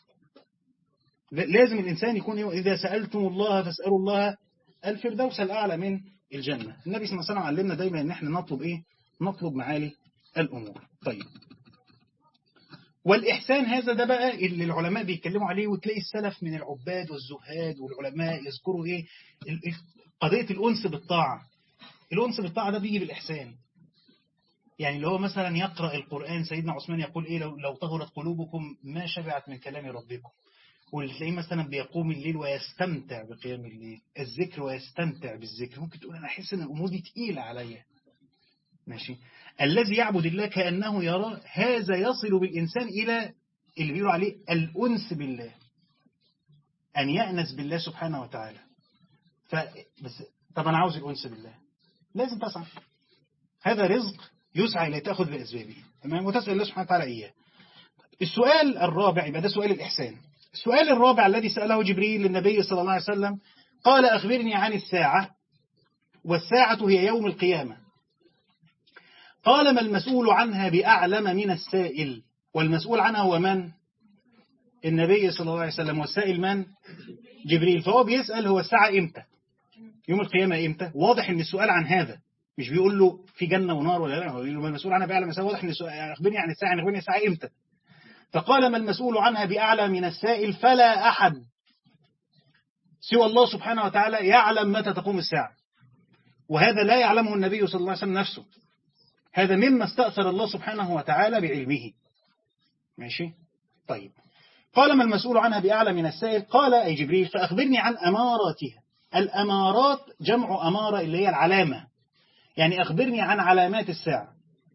لازم الانسان يكون اذا سالتم الله فاسالوا الله الفردوس الاعلى من الجنة النبي صلى الله عليه وسلم علمنا دايما ان احنا نطلب ايه نطلب معالي الامور طيب والإحسان هذا ده بقى اللي العلماء بيتكلموا عليه وتلاقي السلف من العباد والزهاد والعلماء يذكروا ايه قضية الأنس بالطاعة الأنس بالطاعة ده بيجي بالإحسان يعني اللي هو مثلا يقرأ القرآن سيدنا عثمان يقول ايه لو, لو طهرت قلوبكم ما شبعت من كلام ربكم وتلاقيه مثلا بيقوم الليل ويستمتع بقيام الليل الذكر ويستمتع بالذكر ممكن تقول أنا أحس أن الأمور دي تقيلة عليا ماشي الذي يعبد الله كأنه يرى هذا يصل بالإنسان إلى اللي بيقولوا عليه الأنس بالله أن يأنس بالله سبحانه وتعالى فبس طب أنا عاوز الأنس بالله لازم تسعى هذا رزق يسعى إليه تأخذ بأسبابه تمام وتسأل الله سبحانه وتعالى إياه السؤال الرابع يبقى ده سؤال الإحسان السؤال الرابع الذي سأله جبريل للنبي صلى الله عليه وسلم قال أخبرني عن الساعة والساعة هي يوم القيامة قال ما المسؤول عنها بأعلم من السائل والمسؤول عنها هو من؟ النبي صلى الله عليه وسلم والسائل من؟ جبريل فهو بيسأل هو الساعة إمتى؟ يوم القيامة إمتى؟ واضح أن السؤال عن هذا مش بيقول له في جنة ونار ولا لا هو بيقول له ما المسؤول عنها بأعلم واضح ان أخبرني عن الساعة أخبرني الساعة إمتى فقال ما المسؤول عنها بأعلى من السائل فلا أحد سوى الله سبحانه وتعالى يعلم متى تقوم الساعة وهذا لا يعلمه النبي صلى الله عليه وسلم نفسه هذا مما استأثر الله سبحانه وتعالى بعلمه ماشي طيب قال ما المسؤول عنها بأعلى من السائل قال أي جبريل فأخبرني عن أماراتها الأمارات جمع أمارة اللي هي العلامة يعني أخبرني عن علامات الساعة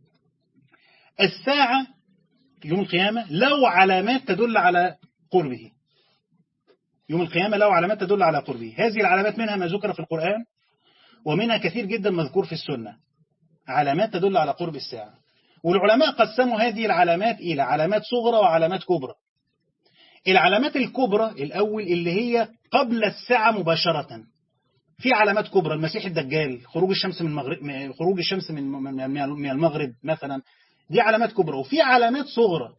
الساعة يوم القيامة لو علامات تدل على قربه يوم القيامة له علامات تدل على قربه هذه العلامات منها ما ذكر في القرآن ومنها كثير جدا مذكور في السنة علامات تدل على قرب الساعة والعلماء قسموا هذه العلامات إلى علامات صغرى وعلامات كبرى العلامات الكبرى الأول اللي هي قبل الساعة مباشرة في علامات كبرى المسيح الدجال خروج الشمس من المغرب خروج الشمس من من المغرب مثلا دي علامات كبرى وفي علامات صغرى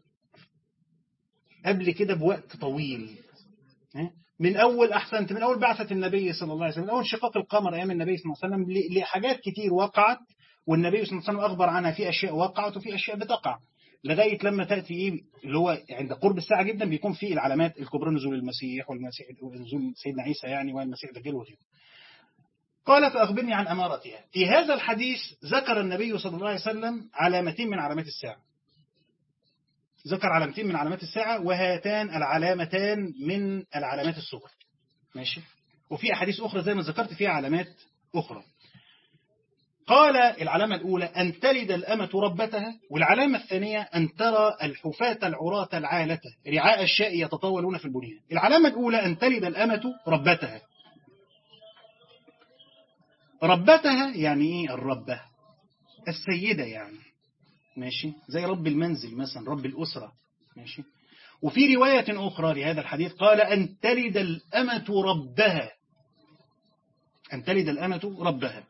قبل كده بوقت طويل من أول أحسنت من أول بعثة النبي صلى الله عليه وسلم من أول شقاق القمر أيام النبي صلى الله عليه وسلم لحاجات كتير وقعت والنبي صلى الله عليه وسلم أخبر عنها في أشياء وقعت وفي أشياء بتقع لغاية لما تأتي إيه اللي هو عند قرب الساعة جدا بيكون في العلامات الكبرى نزول المسيح والمسيح نزول سيدنا عيسى يعني والمسيح الدجال وغيره قال فأخبرني عن أمارتها في هذا الحديث ذكر النبي صلى الله عليه وسلم علامتين من علامات الساعة ذكر علامتين من علامات الساعة وهاتان العلامتان من العلامات الصغرى ماشي وفي أحاديث أخرى زي ما ذكرت فيها علامات أخرى قال العلامة الأولى أن تلد الأمة ربتها والعلامة الثانية أن ترى الحفاة العراة العالة رعاء الشاء يتطاولون في البنيان العلامة الأولى أن تلد الأمة ربتها ربتها يعني إيه الربة السيدة يعني ماشي زي رب المنزل مثلا رب الأسرة ماشي وفي رواية أخرى لهذا الحديث قال أن تلد الأمة ربها أن تلد الأمة ربها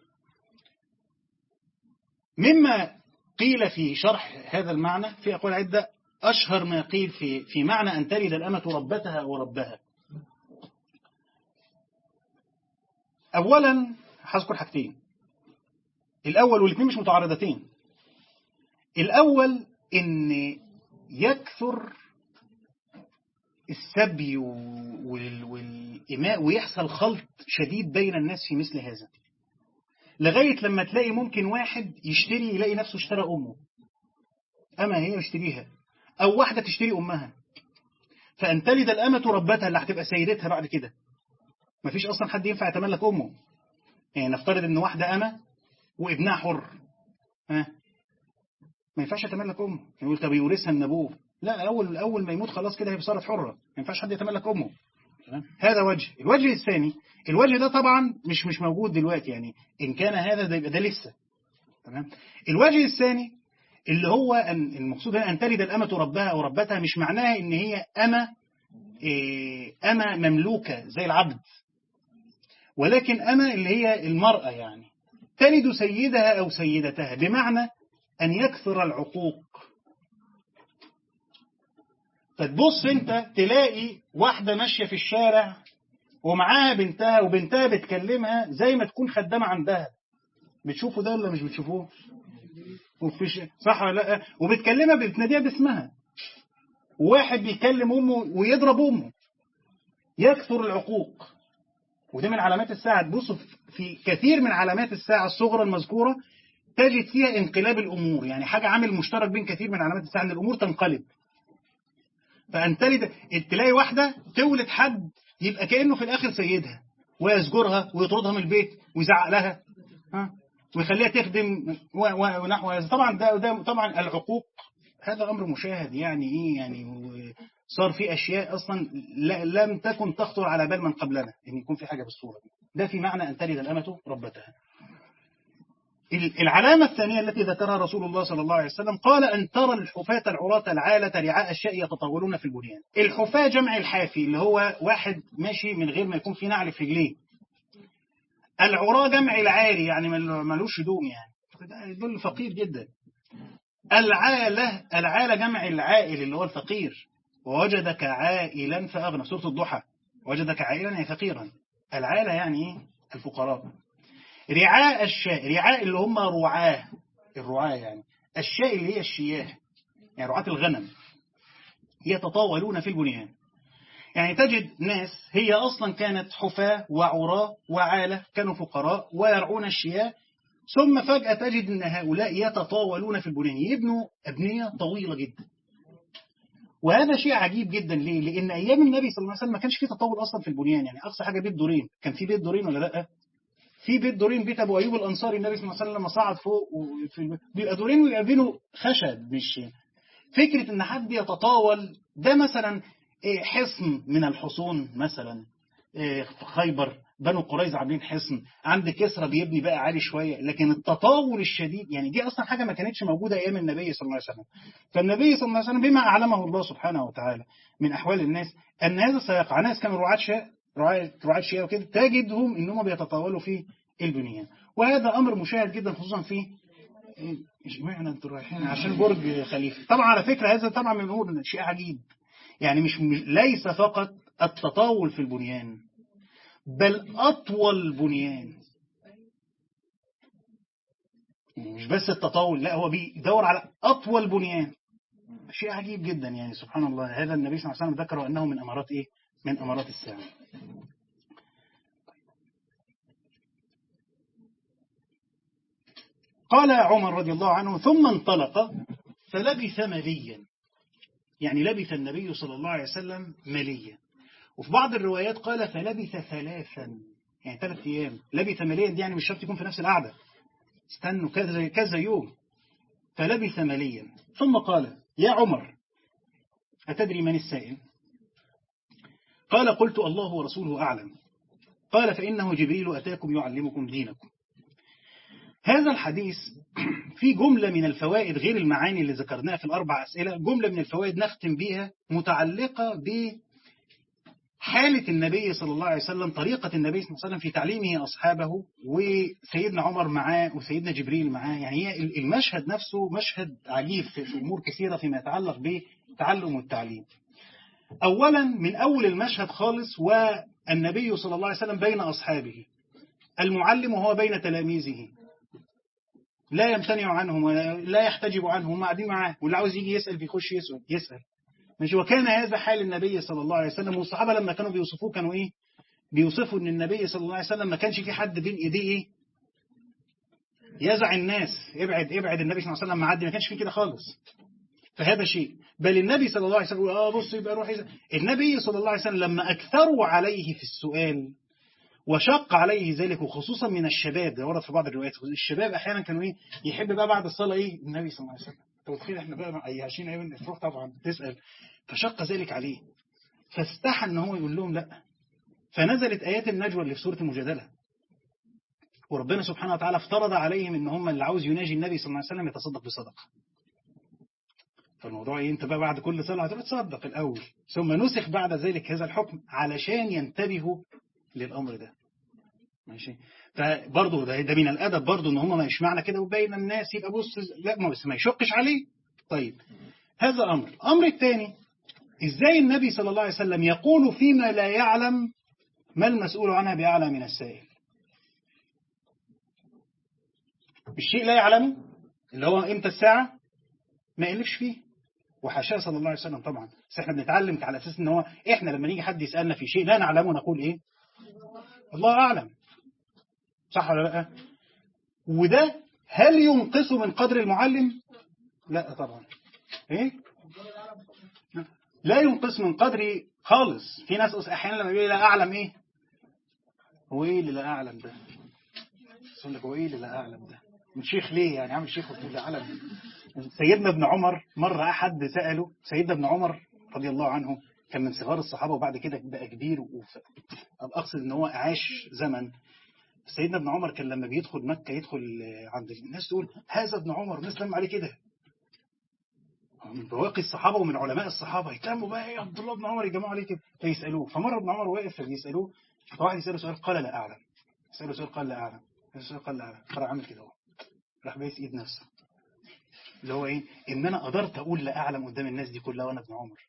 مما قيل في شرح هذا المعنى في أقوال عدة أشهر ما قيل في في معنى أن تلد الأمة ربتها وربها أولا هذكر حاجتين الأول والاثنين مش متعارضتين الأول إن يكثر السبي والإماء ويحصل خلط شديد بين الناس في مثل هذا لغاية لما تلاقي ممكن واحد يشتري يلاقي نفسه اشترى أمه أما هي يشتريها أو واحدة تشتري أمها فأن تلد الأمة ربتها اللي هتبقى سيدتها بعد كده مفيش أصلا حد ينفع يتملك أمه يعني نفترض إن واحدة أمة وابنها حر ها ما ينفعش يتملك أمه يقول طب يورثها من أبوه لا أول أول ما يموت خلاص كده هي صارت حرة ما ينفعش حد يتملك أمه هذا وجه الوجه الثاني الوجه ده طبعا مش مش موجود دلوقتي يعني إن كان هذا ده يبقى ده لسه تمام الوجه الثاني اللي هو أن المقصود هنا أن تلد الأمة ربها أو ربتها مش معناها إن هي أمة إيه أمة مملوكة زي العبد ولكن أمة اللي هي المرأة يعني تلد سيدها أو سيدتها بمعنى أن يكثر العقوق فتبص انت تلاقي واحدة ماشية في الشارع ومعاها بنتها وبنتها بتكلمها زي ما تكون خدامة عندها بتشوفوا ده ولا مش بتشوفوه وفيش صح ولا لا وبتكلمها بتناديها باسمها وواحد بيكلم امه ويضرب امه يكثر العقوق وده من علامات الساعة تبص في كثير من علامات الساعة الصغرى المذكورة تجد فيها انقلاب الأمور يعني حاجة عامل مشترك بين كثير من علامات الساعة أن الأمور تنقلب فأن تلد تلاقي واحدة تولد حد يبقى كأنه في الآخر سيدها ويزجرها ويطردها من البيت ويزعق لها ها ويخليها تخدم ونحو هذا طبعا ده, ده طبعا العقوق هذا أمر مشاهد يعني إيه يعني صار في أشياء أصلا لم تكن تخطر على بال من قبلنا إن يكون في حاجة بالصورة دي ده في معنى أن تلد الأمة ربتها العلامة الثانية التي ذكرها رسول الله صلى الله عليه وسلم قال أن ترى الحفاة العراة العالة رعاء الشاء يتطاولون في البنيان الحفاة جمع الحافي اللي هو واحد ماشي من غير ما يكون في نعل في رجليه العراة جمع العاري يعني ملوش هدوم يعني دول فقير جدا العالة العالة جمع العائل اللي هو الفقير ووجدك عائلا فأغنى سورة الضحى وجدك عائلا يعني فقيرا العالة يعني الفقراء رعاء الشاء رعاء اللي هم رعاه الرعاة يعني الشاء اللي هي الشياه يعني رعاة الغنم يتطاولون في البنيان يعني تجد ناس هي أصلا كانت حفاة وعراة وعالة كانوا فقراء ويرعون الشياه ثم فجأة تجد أن هؤلاء يتطاولون في البنيان يبنوا أبنية طويلة جدا وهذا شيء عجيب جدا ليه؟ لأن أيام النبي صلى الله عليه وسلم ما كانش فيه تطور أصلا في البنيان يعني أقصى حاجة بيت دورين كان في بيت دورين ولا لأ؟ في بيت دورين بيت أبو أيوب الأنصاري النبي صلى الله عليه وسلم لما صعد فوق وفي البيت بيبقى دورين ويقابلوا خشب مش فكرة إن حد يتطاول ده مثلا حصن من الحصون مثلا في خيبر بنو قريظة عاملين حصن عند كسرى بيبني بقى عالي شوية لكن التطاول الشديد يعني دي أصلا حاجة ما كانتش موجودة أيام النبي صلى الله عليه وسلم فالنبي صلى الله عليه وسلم بما أعلمه الله سبحانه وتعالى من أحوال الناس أن هذا سيقع ناس كانوا رعاة شاء رعاة شيء وكده تجدهم إنهم بيتطاولوا في البنيان وهذا أمر مشاهد جدا خصوصا في اشمعنى انتوا رايحين عشان برج خليفة طبعا على فكرة هذا طبعا من الأمور شيء عجيب يعني مش ليس فقط التطاول في البنيان بل أطول بنيان يعني مش بس التطاول لا هو بيدور على أطول بنيان شيء عجيب جدا يعني سبحان الله هذا النبي صلى الله عليه وسلم ذكره أنه من أمارات إيه من أمارات الساعة قال عمر رضي الله عنه ثم انطلق فلبث مليا يعني لبث النبي صلى الله عليه وسلم مليا وفي بعض الروايات قال فلبث ثلاثا يعني ثلاث أيام لبث مليا دي يعني مش شرط يكون في نفس القعدة استنوا كذا كذا يوم فلبث مليا ثم قال يا عمر أتدري من السائل قال قلت الله ورسوله أعلم قال فإنه جبريل أتاكم يعلمكم دينكم هذا الحديث في جملة من الفوائد غير المعاني اللي ذكرناها في الأربع أسئلة جملة من الفوائد نختم بها متعلقة بحالة النبي صلى الله عليه وسلم طريقة النبي صلى الله عليه وسلم في تعليمه أصحابه وسيدنا عمر معاه وسيدنا جبريل معاه يعني هي المشهد نفسه مشهد عجيب في أمور كثيرة فيما يتعلق بالتعلم والتعليم أولا من أول المشهد خالص والنبي صلى الله عليه وسلم بين أصحابه المعلم وهو بين تلاميذه لا يمتنع عنهم ولا يحتجب عنهم هم قاعدين معاه واللي عاوز يجي يسأل بيخش يسأل يسأل ماشي وكان هذا حال النبي صلى الله عليه وسلم والصحابة لما كانوا بيوصفوه كانوا ايه بيوصفوا ان النبي صلى الله عليه وسلم ما كانش في حد بين ايديه ايه يزع الناس ابعد ابعد النبي صلى الله عليه وسلم معدي ما كانش في كده خالص فهذا شيء بل النبي صلى الله عليه وسلم اه بص يبقى روح يزع. النبي صلى الله عليه وسلم لما اكثروا عليه في السؤال وشق عليه ذلك وخصوصا من الشباب ده ورد في بعض الروايات الشباب احيانا كانوا ايه يحب بقى بعد الصلاه ايه النبي صلى الله عليه وسلم انت متخيل احنا بقى عايشين ايام تروح طبعا تسال فشق ذلك عليه فاستحى ان هو يقول لهم لا فنزلت ايات النجوى اللي في سوره المجادله وربنا سبحانه وتعالى افترض عليهم ان هم اللي عاوز يناجي النبي صلى الله عليه وسلم يتصدق بصدقه فالموضوع ايه انت بقى بعد كل صلاه هتروح تصدق الاول ثم نسخ بعد ذلك هذا الحكم علشان ينتبهوا للامر ده ماشي فبرضه ده, ده من الادب برضه ان هم مش معنى كده وبين الناس يبقى بص لا ما بس ما يشقش عليه طيب هذا امر الامر الثاني ازاي النبي صلى الله عليه وسلم يقول فيما لا يعلم ما المسؤول عنها باعلى من السائل الشيء لا يعلمه اللي هو امتى الساعه ما يقلفش فيه وحاشاه صلى الله عليه وسلم طبعا بس احنا بنتعلم على اساس ان هو احنا لما نيجي حد يسالنا في شيء لا نعلمه نقول ايه الله اعلم صح ولا لا وده هل ينقص من قدر المعلم لا طبعا ايه لا ينقص من قدري خالص في ناس احيانا لما بيقول لا اعلم ايه هو ايه اللي لا اعلم ده يقول لك هو ايه اللي لا اعلم ده من شيخ ليه يعني عامل شيخ وتقول لا اعلم سيدنا ابن عمر مرة احد سأله سيدنا ابن عمر رضي الله عنه كان من صغار الصحابة وبعد كده بقى كبير أقصد ان هو عاش زمن سيدنا ابن عمر كان لما بيدخل مكة يدخل عند الناس تقول هذا ابن عمر الناس لما عليه كده من بواقي الصحابة ومن علماء الصحابة يتلموا بقى ايه عبد الله بن عمر يجمعوا عليه كده فيسألوه فمرة ابن عمر واقف فبيسألوه فواحد يسأله سؤال قال لا أعلم يسأله سؤال قال لا أعلم يسأله سؤال قال لا أعلم فراح عامل كده اهو راح بيس ايد نفسه اللي هو ايه ان انا قدرت اقول لا اعلم قدام الناس دي كلها وانا ابن عمر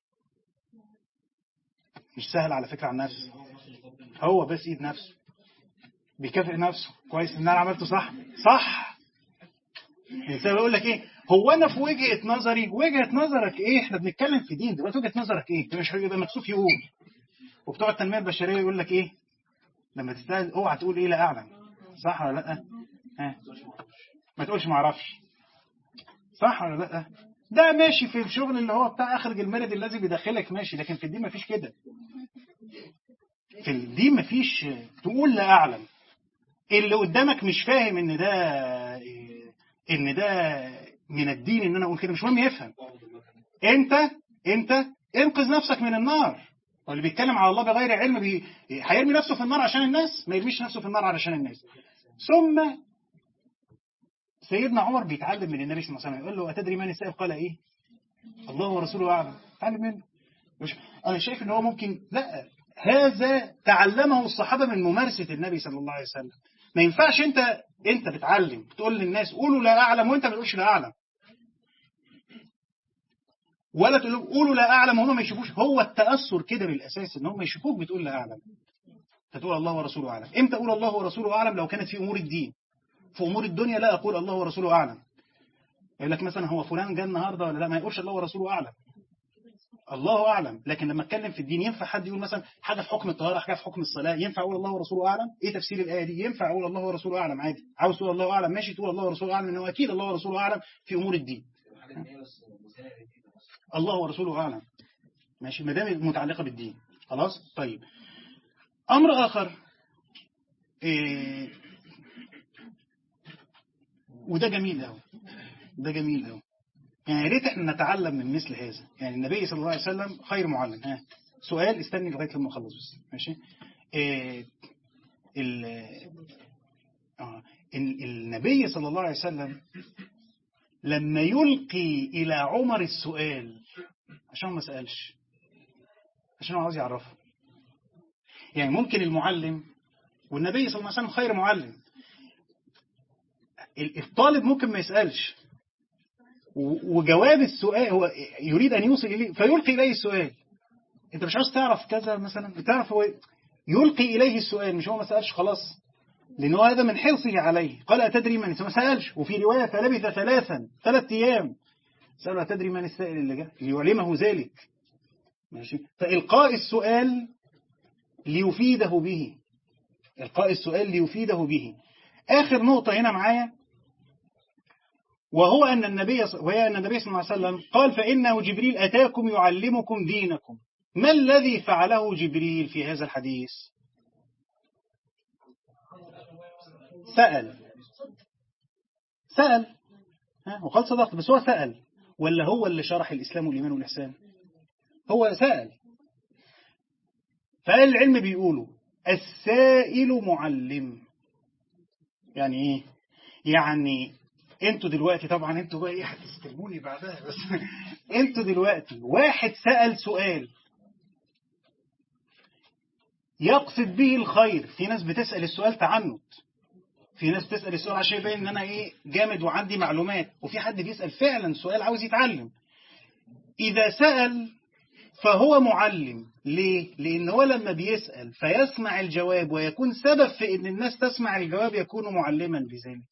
مش سهل على فكرة عن نفسه هو بس ايد نفسه بيكافئ نفسه كويس ان انا عملته صح صح الانسان بيقول لك ايه هو انا في وجهه نظري وجهه نظرك ايه احنا بنتكلم في دين دلوقتي وجهه نظرك ايه ده مش هيبقى مكسوف يقول وبتوع التنميه البشريه يقول لك ايه لما تستاهل اوعى تقول ايه لا اعلم صح ولا لا ها ما تقولش ما اعرفش صح ولا لا ده ماشي في الشغل اللي هو بتاع اخرج المرض الذي بيدخلك ماشي لكن في الدين مفيش كده في الدين مفيش تقول لا اعلم اللي قدامك مش فاهم ان ده ان ده من الدين ان انا اقول كده مش مهم يفهم انت انت انقذ نفسك من النار واللي بيتكلم على الله بغير علم بي... هيرمي نفسه في النار عشان الناس ما يرميش نفسه في النار علشان الناس ثم سيدنا عمر بيتعلم من النبي صلى الله عليه وسلم يقول له أتدري من السائل قال إيه الله ورسوله أعلم تعلم منه مش أنا شايف إن هو ممكن لا هذا تعلمه الصحابة من ممارسة النبي صلى الله عليه وسلم ما ينفعش أنت أنت بتعلم تقول للناس قولوا لا أعلم وأنت ما تقولش لا أعلم ولا تقول لهم قولوا لا أعلم وهم ما يشوفوش هو التأثر كده بالأساس إن هم يشوفوك بتقول لا أعلم فتقول الله ورسوله أعلم إمتى أقول الله ورسوله أعلم لو كانت في أمور الدين في أمور الدنيا لا أقول الله ورسوله أعلم يقول لك مثلا هو فلان جاء النهاردة ولا لا ما يقولش الله ورسوله أعلم الله أعلم لكن لما اتكلم في الدين ينفع حد يقول مثلا حاجة في حكم الطهارة حاجة في حكم الصلاة ينفع أقول الله ورسوله أعلم إيه تفسير الآية دي ينفع أقول الله ورسوله أعلم عادي عاوز تقول الله أعلم ماشي تقول الله ورسوله أعلم إنه أكيد الله ورسوله أعلم في أمور الدين الله ورسوله أعلم ماشي ما دام متعلقة بالدين خلاص طيب أمر آخر إيه وده جميل قوي ده جميل قوي يعني يا ريت احنا نتعلم من مثل هذا يعني النبي صلى الله عليه وسلم خير معلم ها سؤال استني لغايه لما اخلص بس ماشي إيه ال آه النبي صلى الله عليه وسلم لما يلقي إلى عمر السؤال عشان ما سألش عشان هو عاوز يعرفه يعني ممكن المعلم والنبي صلى الله عليه وسلم خير معلم الطالب ممكن ما يسألش وجواب السؤال هو يريد أن يوصل إليه فيلقي إليه السؤال أنت مش عاوز تعرف كذا مثلا تعرف هو يلقي إليه السؤال مش هو ما سألش خلاص لأنه هذا من حرصه عليه قال أتدري من ما سألش وفي رواية فلبث ثلاثا ثلاث أيام سأله أتدري من السائل اللي جاء ليعلمه ذلك ماشي فإلقاء السؤال ليفيده به إلقاء السؤال ليفيده به آخر نقطة هنا معايا وهو أن النبي وهي أن النبي صلى الله عليه وسلم قال فإنه جبريل أتاكم يعلمكم دينكم ما الذي فعله جبريل في هذا الحديث سأل سأل ها وقال صدقت بس هو سأل ولا هو اللي شرح الإسلام والإيمان والإحسان هو سأل فقال العلم بيقولوا السائل معلم يعني ايه يعني انتوا دلوقتي طبعا انتوا بقى ايه هتستلموني بعدها بس انتوا دلوقتي واحد سأل سؤال يقصد به الخير في ناس بتسأل السؤال تعنت في ناس بتسأل السؤال عشان يبين ان انا ايه جامد وعندي معلومات وفي حد بيسأل فعلا سؤال عاوز يتعلم اذا سأل فهو معلم ليه؟ لأن هو لما بيسأل فيسمع الجواب ويكون سبب في أن الناس تسمع الجواب يكون معلما بذلك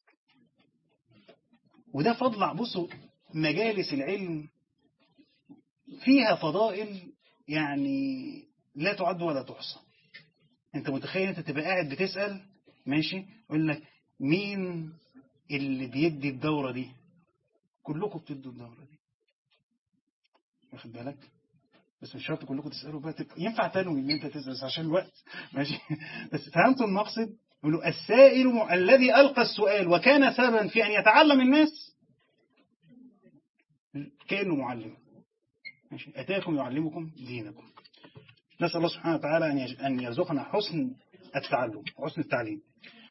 وده فضل بصوا مجالس العلم فيها فضائل يعني لا تعد ولا تحصى انت متخيل انت تبقى قاعد بتسأل ماشي يقول لك مين اللي بيدي الدورة دي كلكم بتدوا الدورة دي واخد بالك بس مش شرط كلكم تسألوا بقى تبقى ينفع تنوي ان انت تسأل عشان الوقت ماشي بس فهمتوا المقصد يقولوا السائل م... الذي ألقى السؤال وكان سببا في أن يتعلم الناس كأنه معلم ماشي أتاكم يعلمكم دينكم نسأل الله سبحانه وتعالى أن يرزقنا حسن التعلم وحسن التعليم